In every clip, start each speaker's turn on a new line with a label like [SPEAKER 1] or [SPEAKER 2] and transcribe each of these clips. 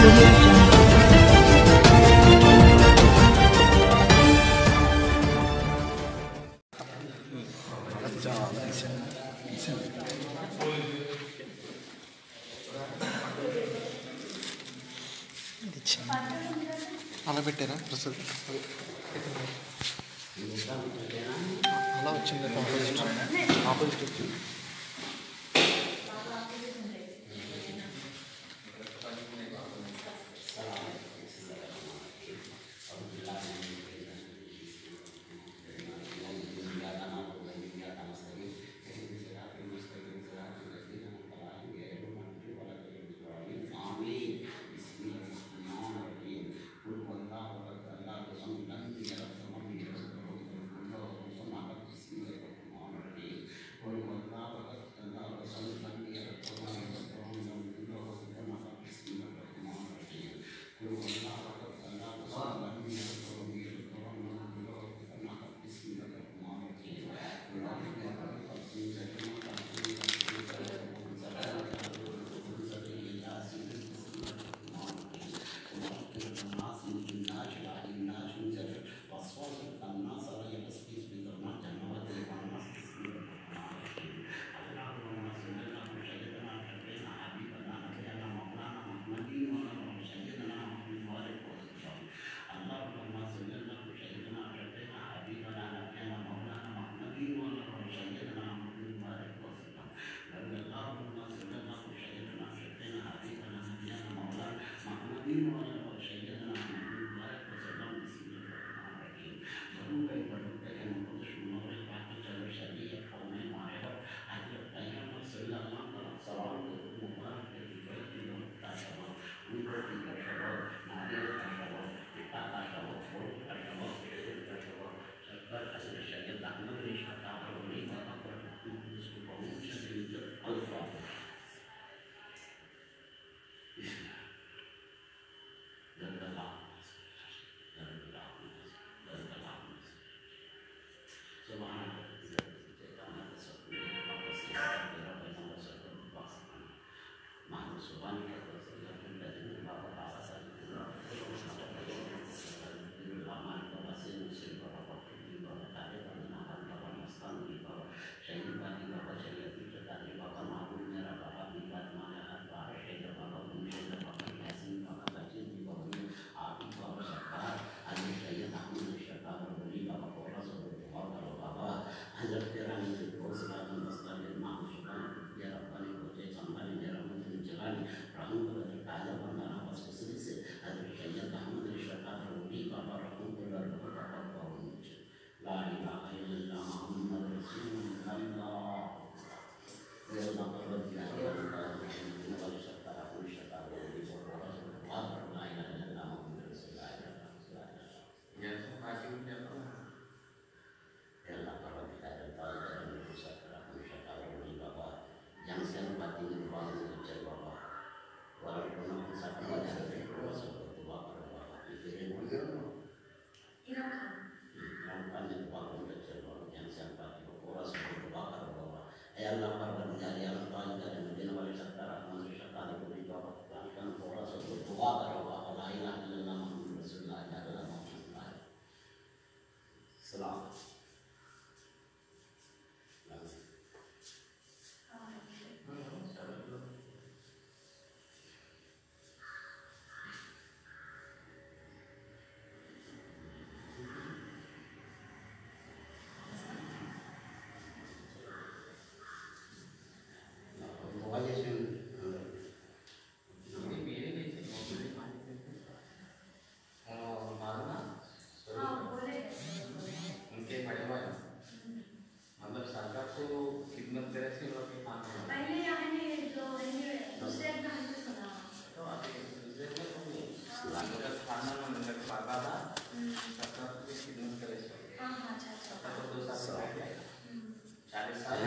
[SPEAKER 1] audio jungle.
[SPEAKER 2] అలా పెట్టారా ప్రసాద్ అలా వచ్చింది ఆపోజిట్ ఆపోజిట్ వచ్చింది
[SPEAKER 3] उनके बड़े भाई मतलब सरकार को खिदमत करे से लोग के काम है
[SPEAKER 4] पहले आने जो है दूसरे का हमको सुना
[SPEAKER 3] तो अभी दूसरे में तो नहीं मतलब खाना में मतलब पाता था सरकार को खिदमत करे से
[SPEAKER 4] हाँ हाँ अच्छा अच्छा
[SPEAKER 3] सरकार को दो साल हो गए चालीस साल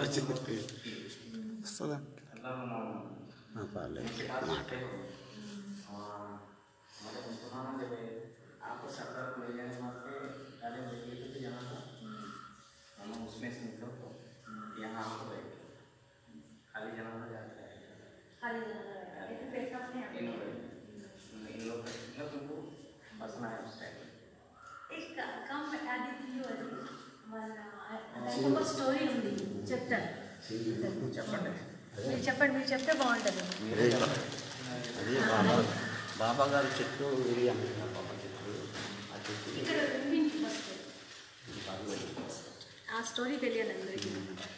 [SPEAKER 2] వస్తుందా
[SPEAKER 3] अल्लाह मनाओ उनके पास बैठे हो और मतलब मुसलमान जब आपको सरकार को ले जाने वास्ते गाड़ी में लेके तो जाना था हम उसमें से निकलो तो यहाँ आपको बैठ खाली जाना था जाते हैं
[SPEAKER 4] खाली जगह है ये तो पेट का अपने
[SPEAKER 3] तीनों
[SPEAKER 4] आप
[SPEAKER 3] बैठ
[SPEAKER 4] ఒక స్టోరీ ఉంది చెప్తాను
[SPEAKER 3] చెప్పండి
[SPEAKER 4] మీరు చెప్పండి మీరు చెప్తే బాగుంటుంది
[SPEAKER 3] అదే అదే బాబా బాబా గారి చెట్టు ఇది అంటున్నారు బాబా చెట్టు ఆ చెట్టు
[SPEAKER 4] ఇక్కడ వినిపించు ఫస్ట్
[SPEAKER 3] ఇది బాగా
[SPEAKER 4] ఆ స్టోరీ తెలియాలి అందరికీ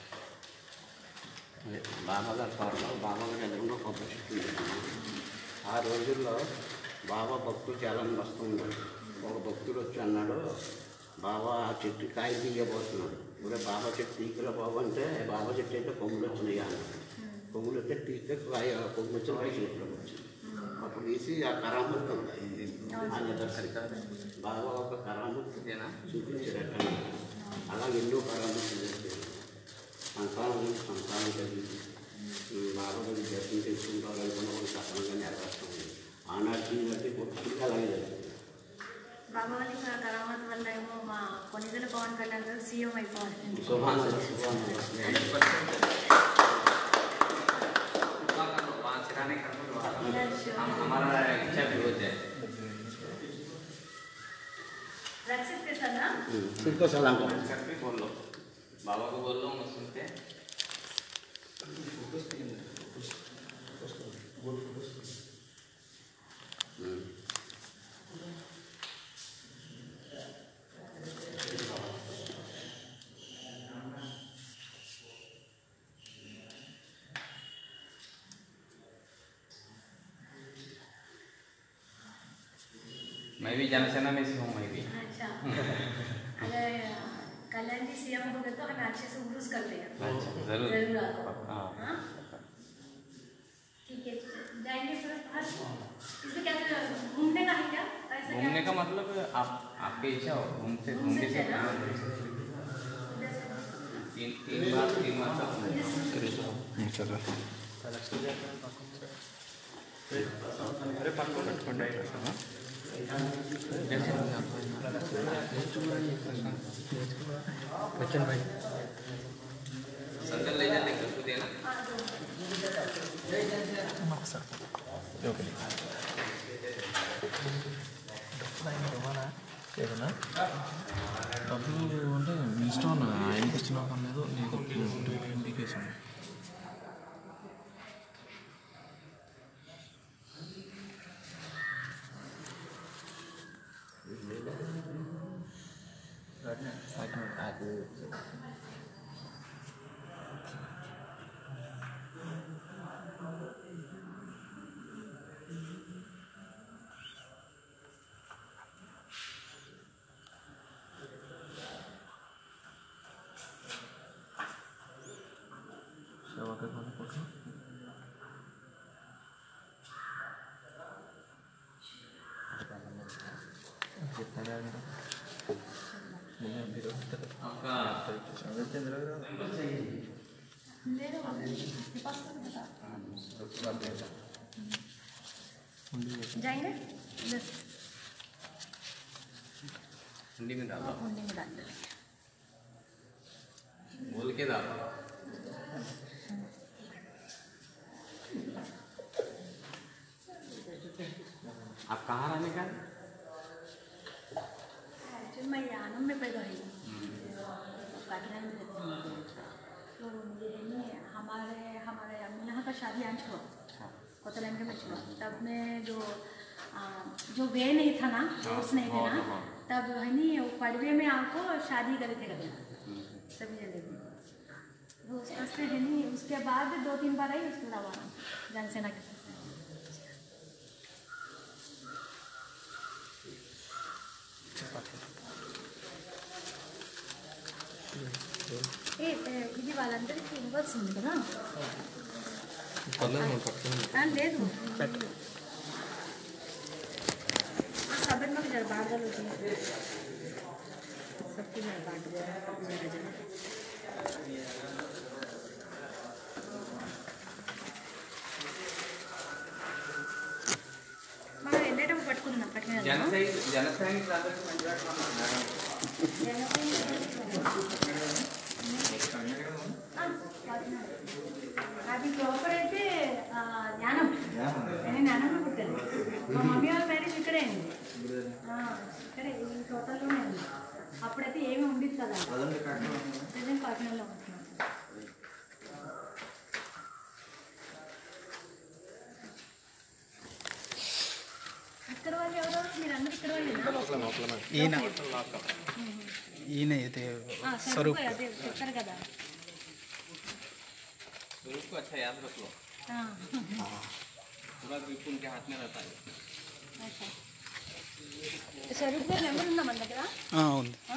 [SPEAKER 3] అదే బాబా గారి తోటలో బాబా గారి ఎదురుగా కొబ్బరి చెట్టు ఉంది. ఆ రోజుల్లో బాబా భక్తులు చాలా మంది వస్తున్నారు ఒక భక్తుడు వచ్చి అన్నాడు బాబా ఆ చెట్టు కాయ తీయబోతున్నాడు ఇప్పుడు బాబా చెట్టు తీయకురా బాబు అంటే బాబా చెట్టు అయితే కొమ్ములు వచ్చినాయి అన్నాడు కొమ్ములు వస్తే తీస్తే కాయ కొమ్ములు వచ్చిన కాయ చేతిలోకి వచ్చింది అప్పుడు తీసి ఆ కరామత్తు ఉంది ఆ నిదర్శన బాబా ఒక కరామత్తు చూపించారట అలా ఎన్నో కరామత్తులు చేశారు సంతానం నుంచి సంతానం కలిగి బాగా మంది దర్శనం చేసుకుంటారు అనుకున్న వాళ్ళు సఫలంగా నెరవేరుతుంది ఆనాటి బట్టి పుట్టుకు అలాగే జరిగింది
[SPEAKER 4] బాబా వాళ్ళ కరామత్ వల్ల ఏమో మా కొనిదల పవన్ కళ్యాణ్ గారు సీఎం అయిపోవాలి
[SPEAKER 3] శుభాన శుభాన
[SPEAKER 1] वहाँ सिखाने का हम हमारा इच्छा भी हो जाए
[SPEAKER 4] రక్షిత్ చేశానా
[SPEAKER 3] ఇంకో సలాం
[SPEAKER 1] घर पे बोल लो बाबा को बोल लो मैं सुनते हैं मैं भी जनसेना में से हूँ मैं भी
[SPEAKER 4] अच्छा अगर कल्याण जी सीएम हो गए तो हम अच्छे से उर्स कर लेंगे
[SPEAKER 1] अच्छा जरूर
[SPEAKER 4] जरूर आपको
[SPEAKER 1] हाँ
[SPEAKER 4] हाँ? ठीक है जाएंगे फिर आज इसमें क्या क्या घूमने का है क्या ऐसा क्या
[SPEAKER 1] घूमने का मतलब आप आपकी इच्छा हो घूमते
[SPEAKER 4] घूम
[SPEAKER 1] घूमते
[SPEAKER 4] सकते हैं ना?
[SPEAKER 1] से
[SPEAKER 4] इधर से-
[SPEAKER 1] तीन तीन बार तीन बार तक घूमते
[SPEAKER 4] इधर से-
[SPEAKER 2] సరే
[SPEAKER 1] संकल ले जाते घर को देना
[SPEAKER 4] हाँ, दो।
[SPEAKER 5] ఏదన్నా డబ్బులు అంటే మీ ఇష్టం అన్న ఆయనకి ఇచ్చిన పర్లేదు లేదు ఇంటికి ఇస్తాను सेवा के खाने फोटो कितना क्या मेरा मुझे अभी तो
[SPEAKER 1] आपका
[SPEAKER 4] ले लो आप। ये पास करके बता। जाएंगे इधर से।
[SPEAKER 1] ठंडी में डालो
[SPEAKER 4] आप हुंडी में डाल दो
[SPEAKER 1] बोल के डालो आप कहाँ रहने का है?
[SPEAKER 4] एक्चुअली मैं यानम में पैदा हुई काकीनाडा में रहती हूँ तो मुझे नहीं हमारे हमारे अम्मी यहाँ का शादी आज हुआ कोतलैंड में हुआ तब मैं जो आ, जो वे नहीं था ना रोड्स नहीं थे ना तब है नहीं वो पड़वे में आपको शादी करे थे कभी सभी जगह वो उसका से है नहीं उसके बाद दो तीन बार आई उसके अलावा जनसेना के साथ ఏ ఏ, ఇది వాళ్ళందరికీ ఇవ్వాల్సింది కదా
[SPEAKER 2] పర్లేదు మనం పట్టుకుని
[SPEAKER 4] ఆ, లేదు सबन में जरा बांट दो जी सबकी जरा बांट दो मेरा जरा మనం వెళ్ళేటప్పుడు పట్టుకుందాం పట్టుకుని
[SPEAKER 1] జన సైనిక జన సైనిక అందరికీ మంచిగా
[SPEAKER 4] అది ప్రాపర్ అయితే ఆ, జ్ఞానం నేను జ్ఞానంలో పుట్టాను మా మమ్మీ వాళ్ళ మ్యారేజ్ ఇక్కడే అయింది ఆ, ఇక్కడే ఈ టోటల్లోనే ఉంది అప్పుడైతే ఏమీ ఉండేది కదా పెద్ద ప్రజెంట్ కాకినాడలో ఉంటున్నాం సార్ ఇక్కడ వాళ్ళు ఎవరెవరు మీరు అందరు ఇక్కడ వాళ్ళేనా
[SPEAKER 6] ఈయన ఈయన ఇది
[SPEAKER 4] ఆ, స్వరూప్ అదే చెప్పారు కదా
[SPEAKER 1] स्वरूप को अच्छा याद रख लो
[SPEAKER 4] ఆ,
[SPEAKER 1] पूरा ग्रिप उनके हाथ में रहता है
[SPEAKER 4] ఓకే. స్వరూప్ గారి నెంబర్ ఉందా మన దగ్గర
[SPEAKER 6] ఆ, ఉంది
[SPEAKER 4] ఆ?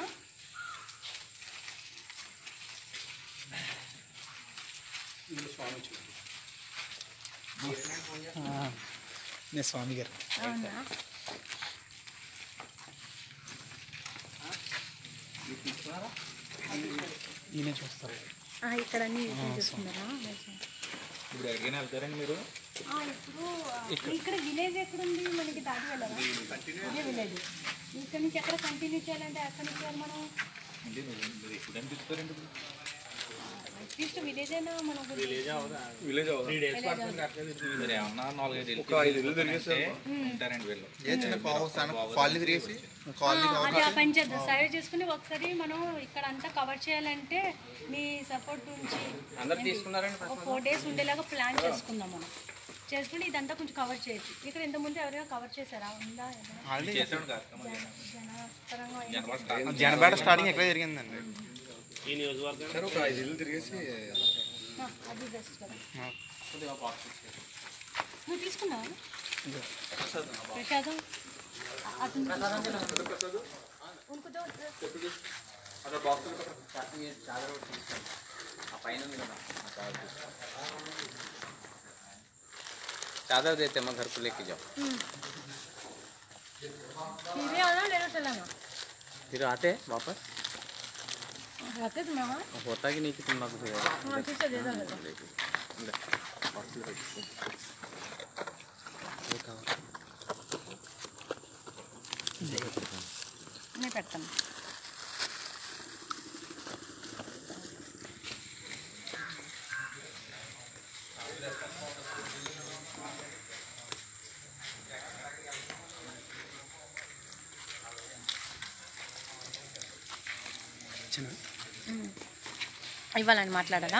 [SPEAKER 6] ఆ, నేను స్వామి గారు
[SPEAKER 4] అవునా
[SPEAKER 6] ఈయన చూస్తారు
[SPEAKER 4] ఆ, ఇక్కడ అన్ని ఇదే చూస్తున్నారా
[SPEAKER 5] ఇప్పుడు ఎక్కడికైనా వెళ్తారండి మీరు
[SPEAKER 4] ఆ, ఇప్పుడు ఆ, ఇక్కడ విలేజ్ ఎక్కడుంది మనకి దాటి వెళ్ళారా ఇదే విలేజ్ ఇక్కడ నుంచి ఎక్కడ కంటిన్యూ చేయాలంటే ఎక్కడ నుంచి చేయాలి మనం
[SPEAKER 5] అంటే మీరు మీరు ఎప్పుడు అనిపిస్తారండి ఇప్పుడు
[SPEAKER 4] అట్లీస్ట్ విలేజ్ అయినా మనం
[SPEAKER 5] విలేజ్ మీరు ఏమన్నా నాలుగైదు ఒక ఐదు ఇల్లు తిరిగేస్తే ఉంటారండి వీళ్ళు
[SPEAKER 2] ఏ చిన్న కాలనీ తిరిగేసి కాలనీ
[SPEAKER 4] అదే ఆ పని చేద్దాం సర్వే చేసుకుని ఒకసారి మనం ఇక్కడ అంతా కవర్ చేయాలంటే మీ సపోర్ట్ నుంచి
[SPEAKER 1] అందరు తీసుకున్నారండి
[SPEAKER 4] ఒక ఫోర్ డేస్ ఉండేలాగా ప్లాన్ చేసుకుందాం మనం చేసుకుని ఇదంతా కొంచెం కవర్ చేయొచ్చు ఇక్కడ ఇంతకుముందు ఎవరైనా కవర్ చేశారా ఉందా ఏదైనా?
[SPEAKER 5] చేసాడు కార్యక్రమం
[SPEAKER 4] జనపరంగా అయినా?
[SPEAKER 5] జనవరి స్టార్ట్
[SPEAKER 2] జనపేట స్టార్టింగ్ ఎక్కడ జరిగిందండి
[SPEAKER 6] సార్ ఒక ఐదు ఇల్లు తిరిగేసి
[SPEAKER 4] ఆ, అది బెస్ట్ కదా నువ్వు తీసుకున్నావా ప్రసాదం అ- అతను తీసుకున్నావా? ఉनको दो
[SPEAKER 1] అక్కడ బాక్స్ చాదర్ ఒకటి తీసుకోండి ఆ పైన ఉంది కదా ఆ చాదర్ తీసుకోండి चादर देते मैं घर को लेके जाओ
[SPEAKER 4] सीधे आना ले लो चलाना
[SPEAKER 1] फिर आते हैं वापस
[SPEAKER 4] रहते तुम यहाँ
[SPEAKER 1] होता कि नहीं कि तुम लोग फिर
[SPEAKER 4] हाँ ठीक है दे दो दे दो
[SPEAKER 1] ले, box में रख दो।
[SPEAKER 4] నేను పెడతాను ఇవ్వాలండి మాట్లాడాలా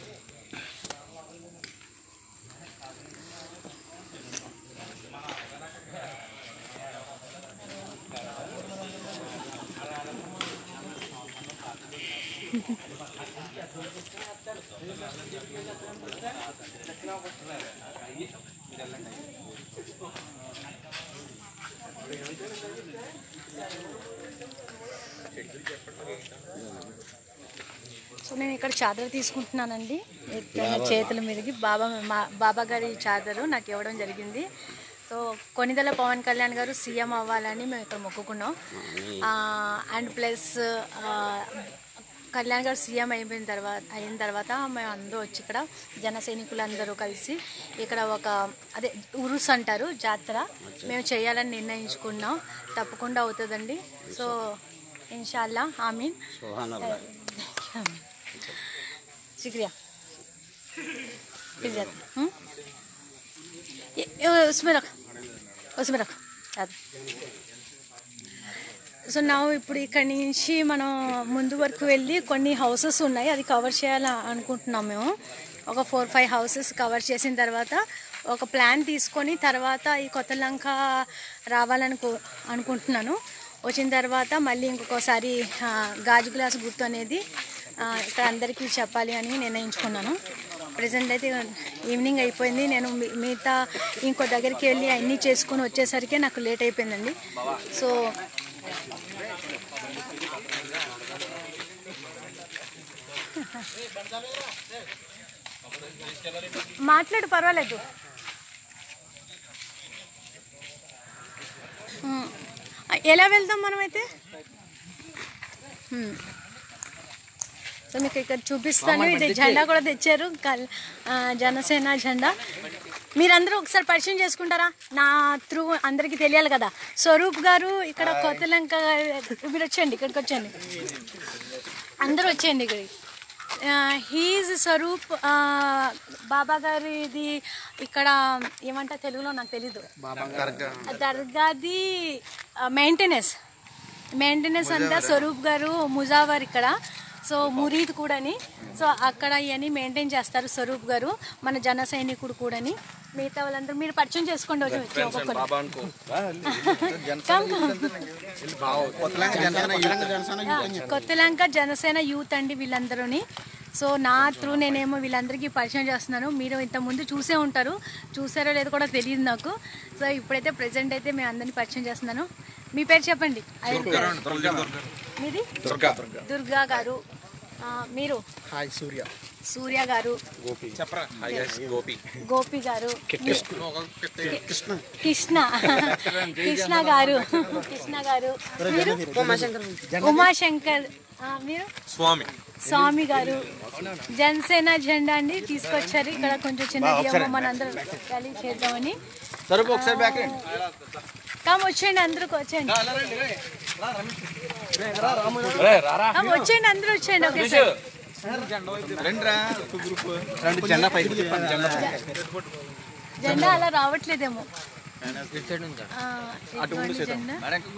[SPEAKER 4] సో నేను ఇక్కడ చాదర్ తీసుకుంటున్నానండి ఇక్కడ చేతుల మీదకి బాబా మా బాబా గారి చాదరు నాకు ఇవ్వడం జరిగింది సో కొనిదల పవన్ కళ్యాణ్ గారు సీఎం అవ్వాలని మేము ఇక్కడ మొక్కుకున్నాం అండ్ ప్లస్ కళ్యాణ్ గారు సీఎం అయిపోయిన తర్వాత అయిన తర్వాత మేము అందరూ వచ్చి ఇక్కడ జన సైనికులందరూ కలిసి ఇక్కడ ఒక అదే ఉరుస్ అంటారు జాతర మేము చేయాలని నిర్ణయించుకున్నాం తప్పకుండా అవుతుందండి సో ఇన్షాల్లా ఆమీన్ शुक्रिया फिर जाते हम्म? ये, ये उसमें रख उसमें रख याद సో నా ఇప్పుడు ఇక్కడి నుంచి మనం ముందు వరకు వెళ్ళి కొన్ని హౌసెస్ ఉన్నాయి అది కవర్ చేయాలి అనుకుంటున్నాం మేము ఒక ఫోర్ ఫైవ్ హౌసెస్ కవర్ చేసిన తర్వాత ఒక ప్లాన్ తీసుకొని తర్వాత ఈ కొత్త లంక రావాలనుకో అనుకుంటున్నాను వచ్చిన తర్వాత మళ్ళీ ఇంకొకసారి ఆ, గాజు గ్లాస్ గుర్తు అనేది ఆ, ఇక్కడ అందరికీ చెప్పాలి అని నిర్ణయించుకున్నాను ప్రజెంట్ అయితే ఈవినింగ్ అయిపోయింది నేను మీ- మిగతా ఇంకో దగ్గరికి వెళ్ళి అన్నీ చేసుకొని వచ్చేసరికి నాకు లేట్ అయిపోయిందండి సో మాట్లాడు పర్వాలేదు ఉమ్. ఎలా వెళ్దాం మనమైతే ఉమ్. సో మీకు ఇక్కడ చూపిస్తాను ఇది జెండా కూడా తెచ్చారు కల్ ఆ, జనసేన జెండా మీరందరూ ఒకసారి పరిచయం చేసుకుంటారా నా త్రూ అందరికీ తెలియాలి కదా స్వరూప్ గారు ఇక్కడ కొత్తలంక మీరు వచ్చేయండి ఇక్కడికి వచ్చేయండి అందరూ వచ్చేయండి ఇక్కడికి హీజ్ స్వరూప్ ఆ, బాబా గారిది ఇక్కడ ఏమంటా తెలుగులో నాకు తెలీదు దర్గాది మెయింటెనెన్స్ మెయింటెనెన్స్ అంతా స్వరూప్ గారు ముజావర్ ఇక్కడ సో మురీద్ కూడాని సో అక్కడ ఇవన్నీ మెయింటైన్ చేస్తారు స్వరూప్ గారు మన జన సైనికుడు కూడాని మిగతా వాళ్ళందరూ మీరు పరిచయం చేసుకోండి వచ్చి వచ్చి ఒక్కొక్కరు come, come. Kothalanka Janasena youth అండి వీళ్ళందరూని సో నా త్రూ నేనేమో వీళ్ళందరికీ పరిచయం చేస్తున్నాను మీరు ఇంతకుముందు చూసే ఉంటారు చూసారో లేదో కూడా తెలియదు నాకు సో ఇప్పుడైతే ప్రెసెంట్ అయితే మేము అందరినీ పరిచయం చేస్తున్నాను మీ పేరు చెప్పండి మీది దుర్గా గారు ఆ, మీరు
[SPEAKER 6] హాయ్ సూర్య
[SPEAKER 4] సూర్య గారు
[SPEAKER 2] చెప్పరా గోపి
[SPEAKER 4] గోపి గారు కృష్ణ కృష్ణ గారు కృష్ణ గారు మీరు ఉమాశంకర్ ఆ, మీరు
[SPEAKER 2] స్వామి
[SPEAKER 4] స్వామి గారు జనసేన జెండా అండి తీసుకొచ్చారు ఇక్కడ కొంచెం చిన్న డియో మనందరం కలిగి చేద్దామని
[SPEAKER 1] సరుకు ఒకసారి బ్యాక్ రండి
[SPEAKER 4] కమ్ వచ్చేయండి అందరికి వచ్చేయండి కమ్ వచ్చేయండి అందరూ వచ్చేయండి ఒకేసారి
[SPEAKER 2] రండి రా గ్రూప్ రండి జెండా పైకి చెప్పండి జెండా
[SPEAKER 4] జెండా అలా రావట్లేదేమో ఆ, ఇదిగోండి జెండా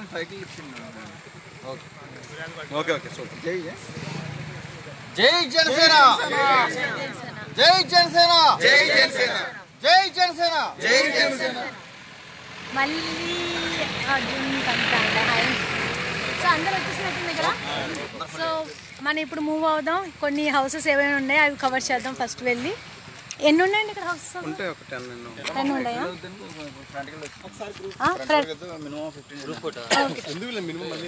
[SPEAKER 2] ఓకే ఓకే సూపర్
[SPEAKER 1] జై జై జనసేన జై జనసేన
[SPEAKER 2] జై జనసేన
[SPEAKER 1] జై జనసేన
[SPEAKER 2] జై జనసేన
[SPEAKER 4] మళ్ళీ అర్జున్ కంటాండ హాయ్ సో అందరు వచ్చేసినట్టుంది కదా సో మనం ఇప్పుడు మూవ్ అవుదాం కొన్ని హౌసెస్ ఏమైనా ఉన్నాయో అవి కవర్ చేద్దాం ఫస్ట్ వెళ్ళి ఎన్ని ఉన్నాయండి ఇక్కడ హౌసెస్
[SPEAKER 2] ఉంటే ఒక టెన్
[SPEAKER 4] టెన్ ఉన్నాయా ఆ, ఫ్రంట్
[SPEAKER 2] ఎందుకు మినిమం మళ్ళీ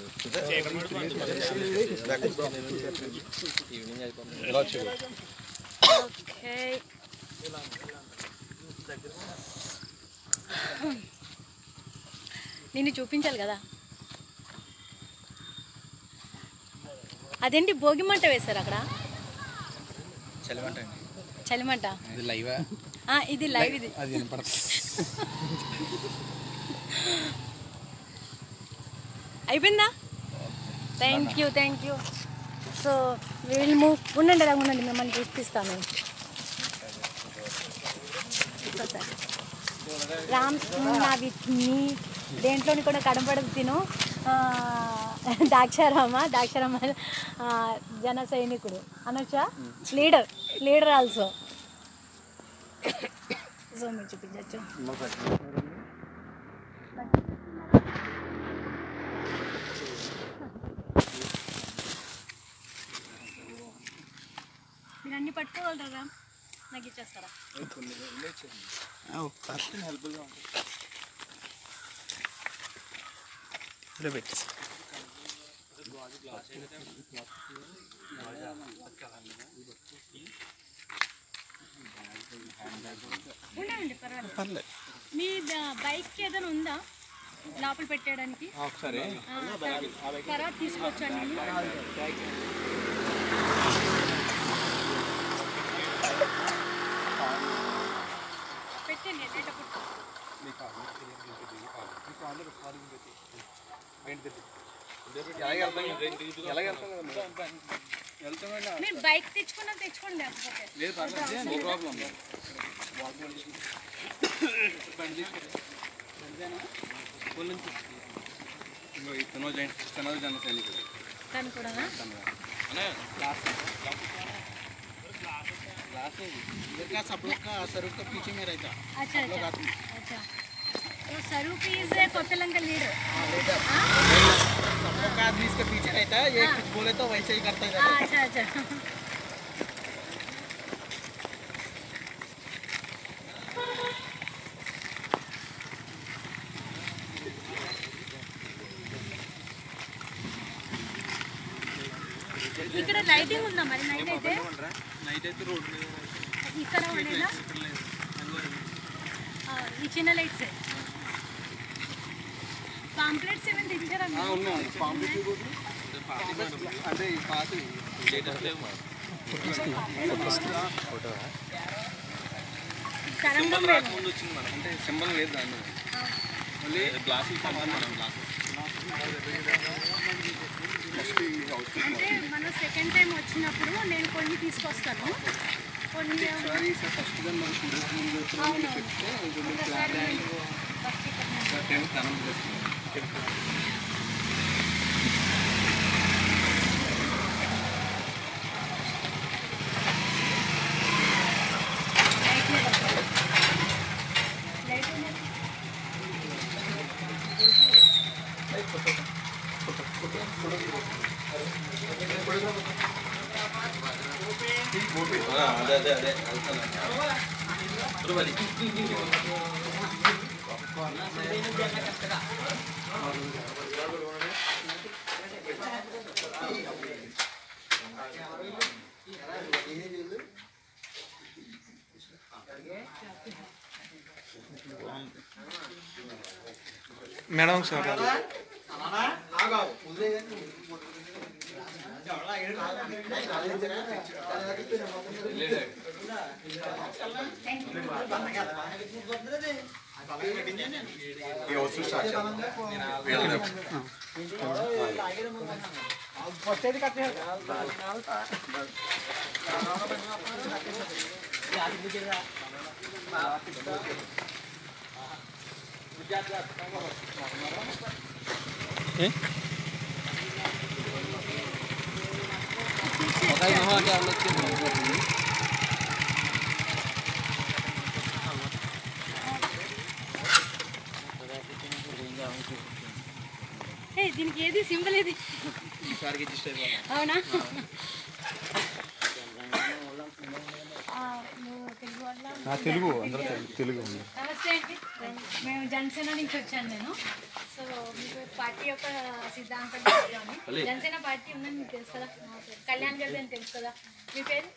[SPEAKER 4] ఓకే నిన్ను చూపించాలి కదా అదేంటి భోగి మంట వేశారు అక్కడ
[SPEAKER 2] చలిమంట
[SPEAKER 4] చలిమంట
[SPEAKER 2] ఇది లైవా
[SPEAKER 4] ఆ, ఇది లైవ్ ఇది
[SPEAKER 2] అది వినపడుతుంది
[SPEAKER 4] అయిపోయిందా thank you thank you so will move ఉండండి అలా ఉండండి మిమ్మల్ని చూపిస్తాను ఇంకోసారి. రామ్ నా విత్ మీ దేంట్లోని కూడా కనపడదు తిను ఆ, దాక్షారామ దాక్షారామ ఆ, జన సైనికుడు అనొచ్చా లీడర్ లీడర్ ఆల్సో సో మీరు చూపించచ్చు మీరు అన్ని పట్టుకోగలరా నాకు ఇచ్చేస్తారా
[SPEAKER 6] ఇలా పెట్టేసి
[SPEAKER 4] ఉండండి పర్వాలేదు
[SPEAKER 6] పర్లేదు
[SPEAKER 4] మీ బైక్ ఏదైనా ఉందా లోపల పెట్టడానికి
[SPEAKER 2] ఒకసారి
[SPEAKER 4] ఆ, తర్వా- తర్వాత తీసుకొచ్చండి పెట్టండి వెళ్ళేటప్పుడు
[SPEAKER 2] ఎలాగ వెళ్తాం ఎలాగ వెళ్తాం కదా
[SPEAKER 4] మీరు బైక్ తెచ్చుకున్నా తెచ్చుకోండి లేకపోతే
[SPEAKER 2] నో ప్రాబ్లం ఇతను జన జన సైనికుడు
[SPEAKER 4] కానీ కూడా
[SPEAKER 6] सब लोग का स्वरूप का पीछे में रहता
[SPEAKER 4] అచ్చా అచ్చా అచ్చా तो स्वरूप इज कोतलंका लीडर
[SPEAKER 6] सब लोग का आदमी इसके पीछे रहता है ये कुछ बोले तो वैसे ही करता है
[SPEAKER 4] अच्छा अच्छा ఇక్కడ లైటింగ్ ఉందా మరి నైట్ అయితే
[SPEAKER 2] నైట్ అయితే రోడ్డు మీద
[SPEAKER 4] ఇక్కడ ఉండేనా ఆ, ఈ చిన్న లైట్స్ పాంప్లెట్స్ ఏమైనా తెచ్చారా మీరు?
[SPEAKER 2] ఉన్నాం పాంప్లెట్ అంటే ఈ పాత
[SPEAKER 4] తరంగం లేదు.
[SPEAKER 2] ముందు వచ్చింది మనం అంటే సింబల్ లేదు దాన్ని మళ్ళీ గ్లాస్
[SPEAKER 4] అంటే మనం సెకండ్ టైం వచ్చినప్పుడు నేను కొన్ని తీసుకొస్తాను కొన్ని
[SPEAKER 2] ఫస్ట్ గా మనం చూడక ముందు
[SPEAKER 4] అవును
[SPEAKER 2] చెప్తే
[SPEAKER 4] ఒకసారి ఫస్ట్ ఇక్కడ నుంచి.
[SPEAKER 2] టైం తనం చేస్తున్నాం అదే అదే అదే తిరుమలి
[SPEAKER 6] మేడం సార్
[SPEAKER 4] ఏ దీనికి ఏది సింబల్ ఏది అవునా ఆ, నువ్వు తెలుగు వాళ్ళ?
[SPEAKER 2] తెలుగు అందరూ తెలుగు ఉంది
[SPEAKER 4] నమస్తే అండి మేము జనసేన నుంచి వచ్చాను నేను సో మీకు పార్టీ యొక్క సిద్ధాంతం చెప్తామని జనసేన పార్టీ ఉందని మీకు తెలుసు కదా కళ్యాణ్ గారి అని తెలుసు కదా మీ పేరు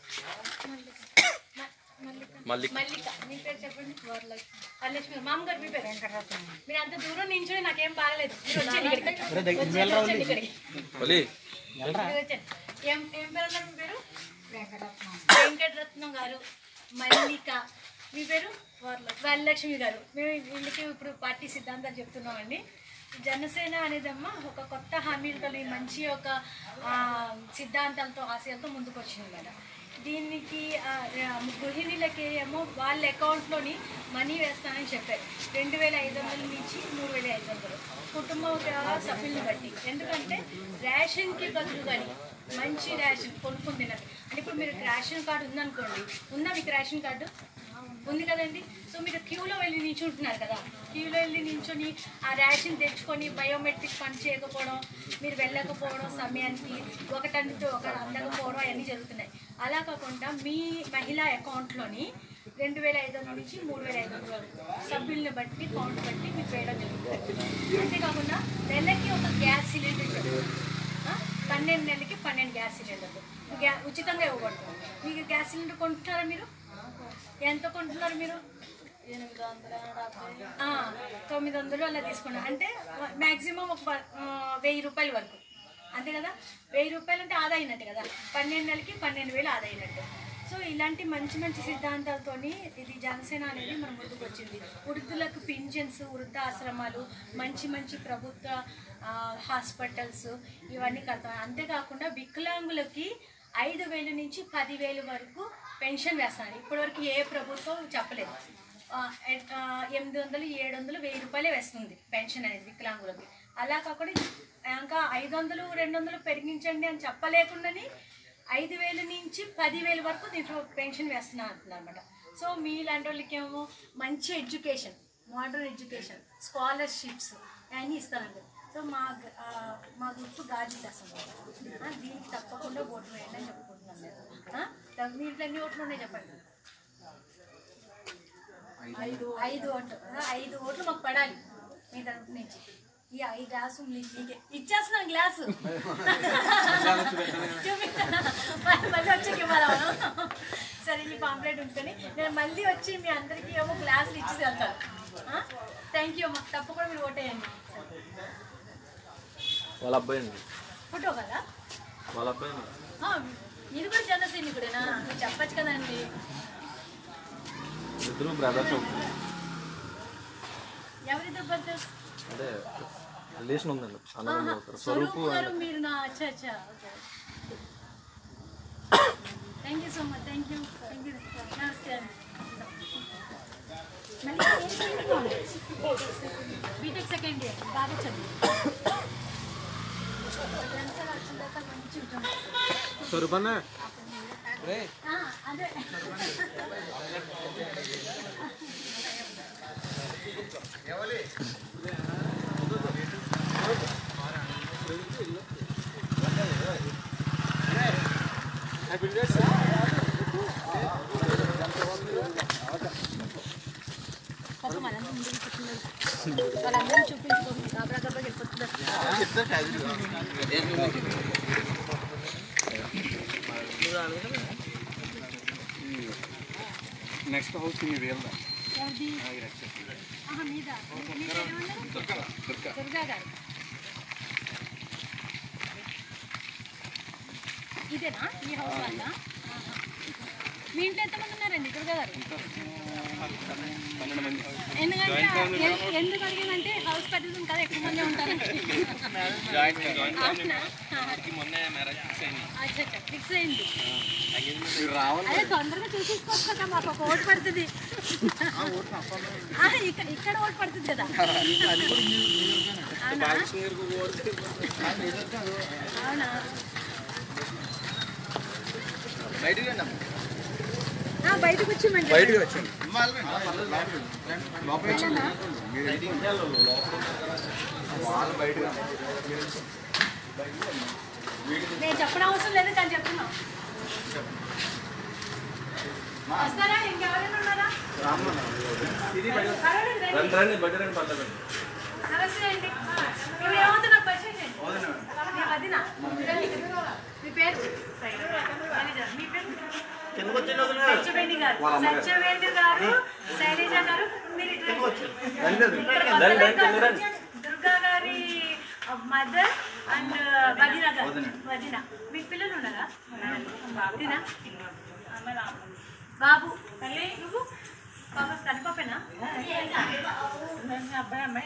[SPEAKER 4] మల్లిక మల్లిక మల్లిక మీ పేరు చెప్పండి వరలక్ష్మి వరలక్ష్మి మామ గారు మీ పేరు మీరు అంత దూరం నించుని నాకేం బాగలేదు మీరు వచ్చేయండి ఇక్కడికి. వచ్చేయండి, వచ్చేయండి ఇక్కడికి.
[SPEAKER 2] మళ్ళీ
[SPEAKER 4] మీరు వచ్చేయండి. ఏం ఏం పేరు అన్నారు మీ పేరు వెంకటరత్నం వెంకటరత్నం గారు మల్లిక మీ పేరు వరలక్ష్మి గారు మేము వీళ్ళకి ఇప్పుడు పార్టీ సిద్ధాంతాలు చెప్తున్నామండి జనసేన అనేదమ్మా ఒక కొత్త హామీలతో ఈ మంచి ఒక ఆ, సిద్ధాంతాలతో ఆశయాలతో ముందుకు వచ్చింది మేడం దీనికి ఆ, ఆ, గృహిణులకి ఏమో వాళ్ళ అకౌంట్లోని మనీ వేస్తానని చెప్పారు రెండు వేల ఐదు వందల నుంచి మూడు వేల ఐదు వందలు కుటుంబ సభ్యుల్ని బట్టి ఎందుకంటే రేషన్కి బదులు కానీ మంచి రేషన్ కొనుక్కుని తినాలి అంటే ఇప్పుడు మీరు రేషన్ కార్డు ఉందనుకోండి ఉందా మీకు రేషన్ కార్డు ఉంది కదండి సో మీరు క్యూలో వెళ్ళి నించుంటున్నారు కదా క్యూలో వెళ్ళి నించొని ఆ రేషన్ తెచ్చుకొని బయోమెట్రిక్ పని చేయకపోవడం మీరు వెళ్ళకపోవడం సమయానికి ఒకటంటే ఒకటి అందకపోవడం అవన్నీ జరుగుతున్నాయి అలా కాకుండా మీ మహిళా అకౌంట్లోని రెండు వేల ఐదు వందల నుంచి మూడు వేల ఐదు వందల వరకు సభ్యుల్ని బట్టి కౌంట్ బట్టి మీకు వేయడం జరుగుతుంది అంతేకాకుండా నెలకి ఒక గ్యాస్ సిలిండర్ ఇవ్వడం. ఆ? పన్నెండు నెలలకి పన్నెండు గ్యాస్ సిలిండర్లు గ్యా ఉచితంగా ఇవ్వబడుతుంది మీకు గ్యాస్ సిలిండర్ కొంటున్నారా మీరు ఎంత కొంటున్నారు మీరు ఆ, తొమ్మిది వందలు అలా తీసుకున్నారు అంటే మ్యాక్సిమం ఒక ప- ఆ, వెయ్యి రూపాయల వరకు అంతే కదా వెయ్యి రూపాయలు అంటే ఆదా అయినట్టు కదా పన్నెండు నెలలకి పన్నెండు వేలు ఆదా అయినట్టు సో ఇలాంటి మంచి మంచి సిద్ధాంతాలతోని ఇది జనసేన అనేది మన ముందుకు వచ్చింది వృద్ధులకు పింఛన్స్ వృద్ధాశ్రమాలు మంచి మంచి ప్రభుత్వ ఆ, హాస్పిటల్స్ ఇవన్నీ కడతాం అంతేకాకుండా వికలాంగులకి ఐదు వేల నుంచి పదివేలు వరకు పెన్షన్ వేస్తాను ఇప్పటివరకు ఏ ప్రభుత్వం చెప్పలేదు ఆ, ఎ- ఆ, ఎనిమిది వందలు ఏడు వందలు వెయ్యి రూపాయలే వేస్తుంది పెన్షన్ అనేది వికలాంగులకి అలా కాకుండా ఇంకా ఐదు వందలు రెండు వందలు పెరిగించండి అని చెప్పలేకుండానే ఐదు వేల నుంచి పదివేల వరకు దీంట్లో పెన్షన్ వేస్తున్నా అంటున్నారు అనమాట సో మీలాంటి వాళ్ళకి ఏమో మంచి ఎడ్యుకేషన్ మోడర్న్ ఎడ్యుకేషన్ స్కాలర్షిప్స్ అన్నీ ఇస్తారండి సో మా గ- ఆ, మా గుర్తు గాజు దశం దీనికి తప్పకుండా ఓటు వేయండి అని చెప్పుకుంటున్నాను నేను ఆ? త- మీ ఇంట్లో ఎన్ని ఓట్లు ఉన్నాయి చెప్పండి ఐదు ఐదు ఓట్లు ఆ, ఐదు ఓట్లు మాకు పడాలి మీ తరపు నుంచి ఈ ఐదు గ్లాసు మీకు మీకే ఇచ్చేస్తున్నాను గ్లాసు చూపిస్తానా? మళ్ళీ మళ్ళీ వచ్చి ఇవ్వాలా మనం సరే ఈ పాంప్లెట్ ఉంటుంది నేను మళ్ళీ వచ్చి మీ అందరికీ ఏమో గ్లాసులు ఇచ్చి వెళ్తాను థ్యాంక్ యూ అమ్మా తప్పకుండా మీరు ఓటేయండి
[SPEAKER 5] వాళ్ళ అబ్బాయి అండి
[SPEAKER 4] ఫోటో కదా
[SPEAKER 5] వాళ్ళ అబ్బాయి
[SPEAKER 4] ఆ, ఇది కూడా జన సైనికుడేనా మీరు చెప్పచ్చు కదండి
[SPEAKER 5] ఇద్దరు బ్రదర్స్
[SPEAKER 4] ఎవరిద్దరు బ్రదర్స్
[SPEAKER 5] అంటే రిలేషన్ ఉందండి అన్నదమ్ములు అవుతారు
[SPEAKER 4] స్వరూప్
[SPEAKER 5] స్వరూపు
[SPEAKER 4] గారు మీరు నా అచ్చా అచ్చా okay thank you so much thank you thank you నమస్తే అండి మళ్ళీ ఏం చదువుతున్నావు? బీటెక్ సెకండ్ ఇయర్ బాగా చదువు ఫ్రెండ్స్ అలా వచ్చిన తర్వాత మంచి ఉద్యోగం వస్తుంది.
[SPEAKER 5] స్వరూపన్న
[SPEAKER 4] ఆ, అదే వెళ్ళిపోతున్నారు వాళ్ళందరినీ చూపించుకోండి గాబరా గాబరా వెళ్ళిపోతున్నారు
[SPEAKER 2] నెక్స్ట్ హౌస్ మీ వీళ్ళ
[SPEAKER 4] ఎవరిది ఆహా, మీదా మీ పేరు ఏమన్నారు? దుర్గా గారు ఇదేనా ఈ హౌస్ వాళ్ళ ఆహా. మీ ఇంట్లో ఎంతమంది ఉన్నారండి దుర్గా గారు ఎందుకంటే ఎన్- ఎందుకు అడిగిందంటే హౌస్ పెద్దది కదా ఎక్కువ మంది ఉంటారు అవునా?
[SPEAKER 5] మొన్నే మ్యారేజ్ ఫిక్స్ అయింది
[SPEAKER 4] అచ్చా అచ్చా ఫిక్స్ అయింది
[SPEAKER 2] మీరు రావాలి
[SPEAKER 4] అదే తొందరగా చూసేసుకోవచ్చు కదా మాకు ఒక ఓటు పడుతుంది ఆ, ఇక్కడ ఇక్కడ ఓటు పడుతుంది కదా అవునా అవునా
[SPEAKER 2] బయటికి రండి అమ్మ.
[SPEAKER 4] ఆ, బయటకు వచ్చామండి
[SPEAKER 2] బయటికి వచ్చండి లోపల
[SPEAKER 4] వెళ్ళనా?
[SPEAKER 2] వాళ్ళు బయటకు
[SPEAKER 4] నేను చెప్పడం అవసరం లేదు కానీ చెప్తున్నాం వస్తారా ఇంకెవరైనా ఉన్నారా పర్వాలేదు, రండి.
[SPEAKER 5] రండి బట్టి రండి పర్లేదు
[SPEAKER 4] నమస్తే అండి ఇప్పుడు ఏమవుతుంది నాకు పరిచయం చేయండి. మీ వదిన. రండి. మీ పేరు శైలజ. మీ పేరు సత్యవేణి గారు సత్యవేణి గారు శైలజ గారు మీరు ఇటు రండి. ఇక్కడ కొత్తగా దుర్గా గారి మదర్ అండ్ వదిన గారు వదిన మీకు పిల్లలు ఉన్నారా తినా బాబు తల్లి నువ్వు బాబు కనిపపేనా అబ్బాయి అమ్మాయి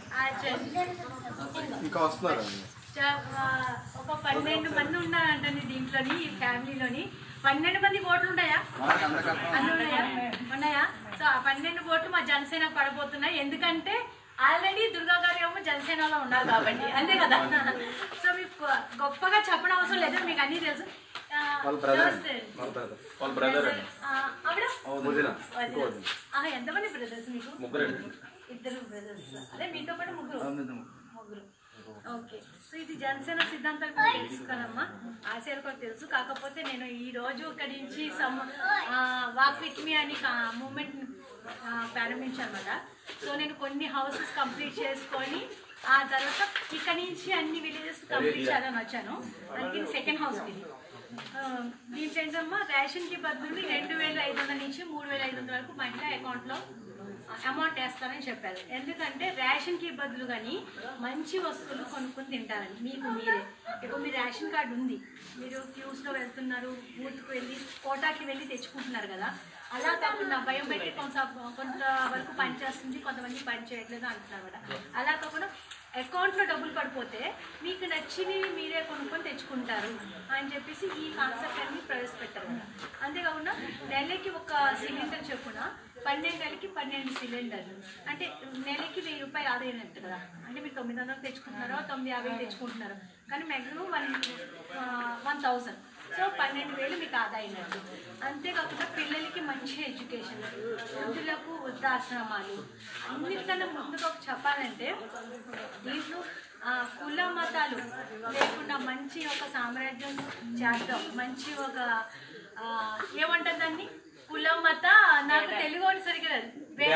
[SPEAKER 2] ఇంకా వస్తున్నారు
[SPEAKER 4] చ- ఆ, ఒక పన్నెండు మంది ఉన్నారంటండి దీంట్లోని ఈ ఫ్యామిలీలోని పన్నెండు మంది ఓట్లు ఉంటాయా అన్ని ఉన్నాయా ఉన్నాయా సో ఆ పన్నెండు ఓట్లు మా జనసేన పడబోతున్నాయి ఎందుకంటే ఆల్రెడీ దుర్గా గారు ఏమో జనసేనలో ఉన్నారు కాబట్టి అంతే కదా సో మీకు గొప్పగా చెప్పడం అవసరం లేదు మీకు అన్నీ తెలుసు ఆ, నమస్తే.
[SPEAKER 5] వాళ్ళ బ్రదర్ అండి
[SPEAKER 4] ఆ, ఆవిడ
[SPEAKER 5] వదిన.
[SPEAKER 4] వదిన. ఆ, ఎంతమంది బ్రదర్స్ మీకు
[SPEAKER 5] ముగ్గురండి
[SPEAKER 4] ఇద్దరు బ్రదర్స్ అదే మీతో పాటు ముగ్గురు ముగ్గురు ఓకే సో ఇది జనసేన సిద్ధాంతం కూడా తెలుసు కదమ్మా ఆశయాలు కూడా తెలుసు కాకపోతే నేను ఈ రోజు ఇక్కడి నుంచి సమ్ వాక్ విత్ మీ అని మూమెంట్ ప్రారంభించాను అనమాట సో నేను కొన్ని హౌసెస్ కంప్లీట్ చేసుకొని ఆ తర్వాత ఇక్కడి నుంచి అన్ని విలేజెస్ కంప్లీట్ చేయాలని వచ్చాను అందుకే సెకండ్ హౌస్ ఇది ఆ, దీంట్లో ఏంటమ్మా రేషన్కి బదులు రెండు వేల ఐదు వందల నుంచి మూడు వేల ఐదు వందల వరకు మా ఇంట్లో అకౌంట్లో అమౌంట్ వేస్తానని చెప్పారు ఎందుకంటే రేషన్కి బదులు కానీ మంచి వస్తువులు కొనుక్కొని తింటారని మీకు మీరే ఇప్పుడు మీ రేషన్ కార్డు ఉంది మీరు క్యూస్లో వెళ్తున్నారు బూత్కి వెళ్ళి కోటాకి వెళ్ళి తెచ్చుకుంటున్నారు కదా అలా కాకుండా భయం పెట్టి కొంత కొంత వరకు పని చేస్తుంది కొంతమంది పని చేయట్లేదు అంటున్నారు అనమాట అలా కాకుండా అకౌంట్లో డబ్బులు పడిపోతే మీకు నచ్చినవి మీరే కొనుక్కొని తెచ్చుకుంటారు అని చెప్పేసి ఈ కాన్సెప్ట్ అన్ని ప్రవేశపెట్టారు కదా అంతేకాకుండా నెలకి ఒక సిలిండర్ చొప్పున పన్నెండు నెలకి పన్నెండు సిలిండర్లు అంటే నెలకి వెయ్యి రూపాయలు ఆదాయనట్టు కదా అంటే మీరు తొమ్మిది వందలు తెచ్చుకుంటున్నారో తొమ్మిది యాభై తెచ్చుకుంటున్నారు కానీ maximum one one thousand so పన్నెండు వేలు మీకు ఆదాయినట్టు అంతేకాకుండా పిల్లలకి మంచి ఎడ్యుకేషన్ వృద్ధులకు వృద్ధాశ్రమాలు అన్నిటికన్నా ముందుగా ఒక చెప్పాలంటే దీంట్లో ఆ, కుల మతాలు లేకుండా మంచి ఒక సామ్రాజ్యం చేద్దాం మంచి ఒక ఆ, ఏమంటారు దాన్ని కుల మత నాకు తెలుగు ఒకటి సరిగ్గా రాదు.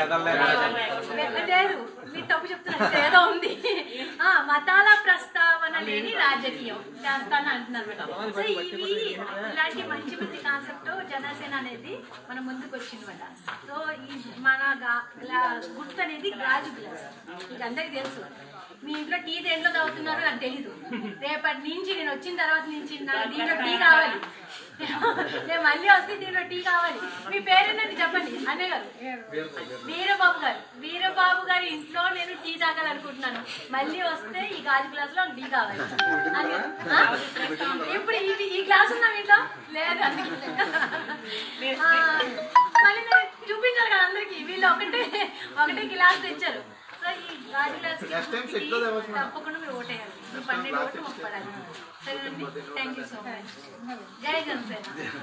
[SPEAKER 4] వే- వే- లేదు మీరు తప్పు చెప్తున్నారు ఏదో ఉంది ఆ మతాల ప్రస్తావన లేని రాజకీయం చేస్తాను అంటున్నారు మేడం. సో ఇవి ఇలాంటి మంచి మంచి కాన్సెప్ట్ జనసేన అనేది మన ముందుకు వచ్చిందన్నమాట సో ఈ మన గా- గ్లా- గుర్తు అనేది గాజు గ్లాస్ ఇది అందరికీ తెలుసు మీ ఇంట్లో టీ దేంట్లో తాగుతున్నారో నాకు తెలీదు రేపటి నుంచి నేను వచ్చిన తర్వాత నుంచి నాకు దీంట్లో టీ కావాలి నేను మళ్ళీ వస్తే దీంట్లో టీ కావాలి మీ పేరేంటండి చెప్పండి అన్నయ్య గారు వీరబాబు గారు వీరబాబు గారి ఇంట్లో నేను టీ తాగాలనుకుంటున్నాను మళ్ళీ వస్తే ఈ గాజు గ్లాస్ లో టీ కావాలి అది, ఆ? ఇప్పుడు ఇది ఈ గ్లాస్ ఉందా మీ ఇంట్లో లేదు అందుకే ఆ, మళ్ళీ నేను చూపించారు కదా అందరికి వీళ్ళు ఒకటే ఒకటే గ్లాస్ తెచ్చారు సో ఈ గాజు గ్లాస్ తప్పకుండా మీరు ఓటేయాలి మీ పన్నెండు ఓట్లు మాకు పడాలి సరేనండి థ్యాంక్ యూ సో మచ్ జై జనసేన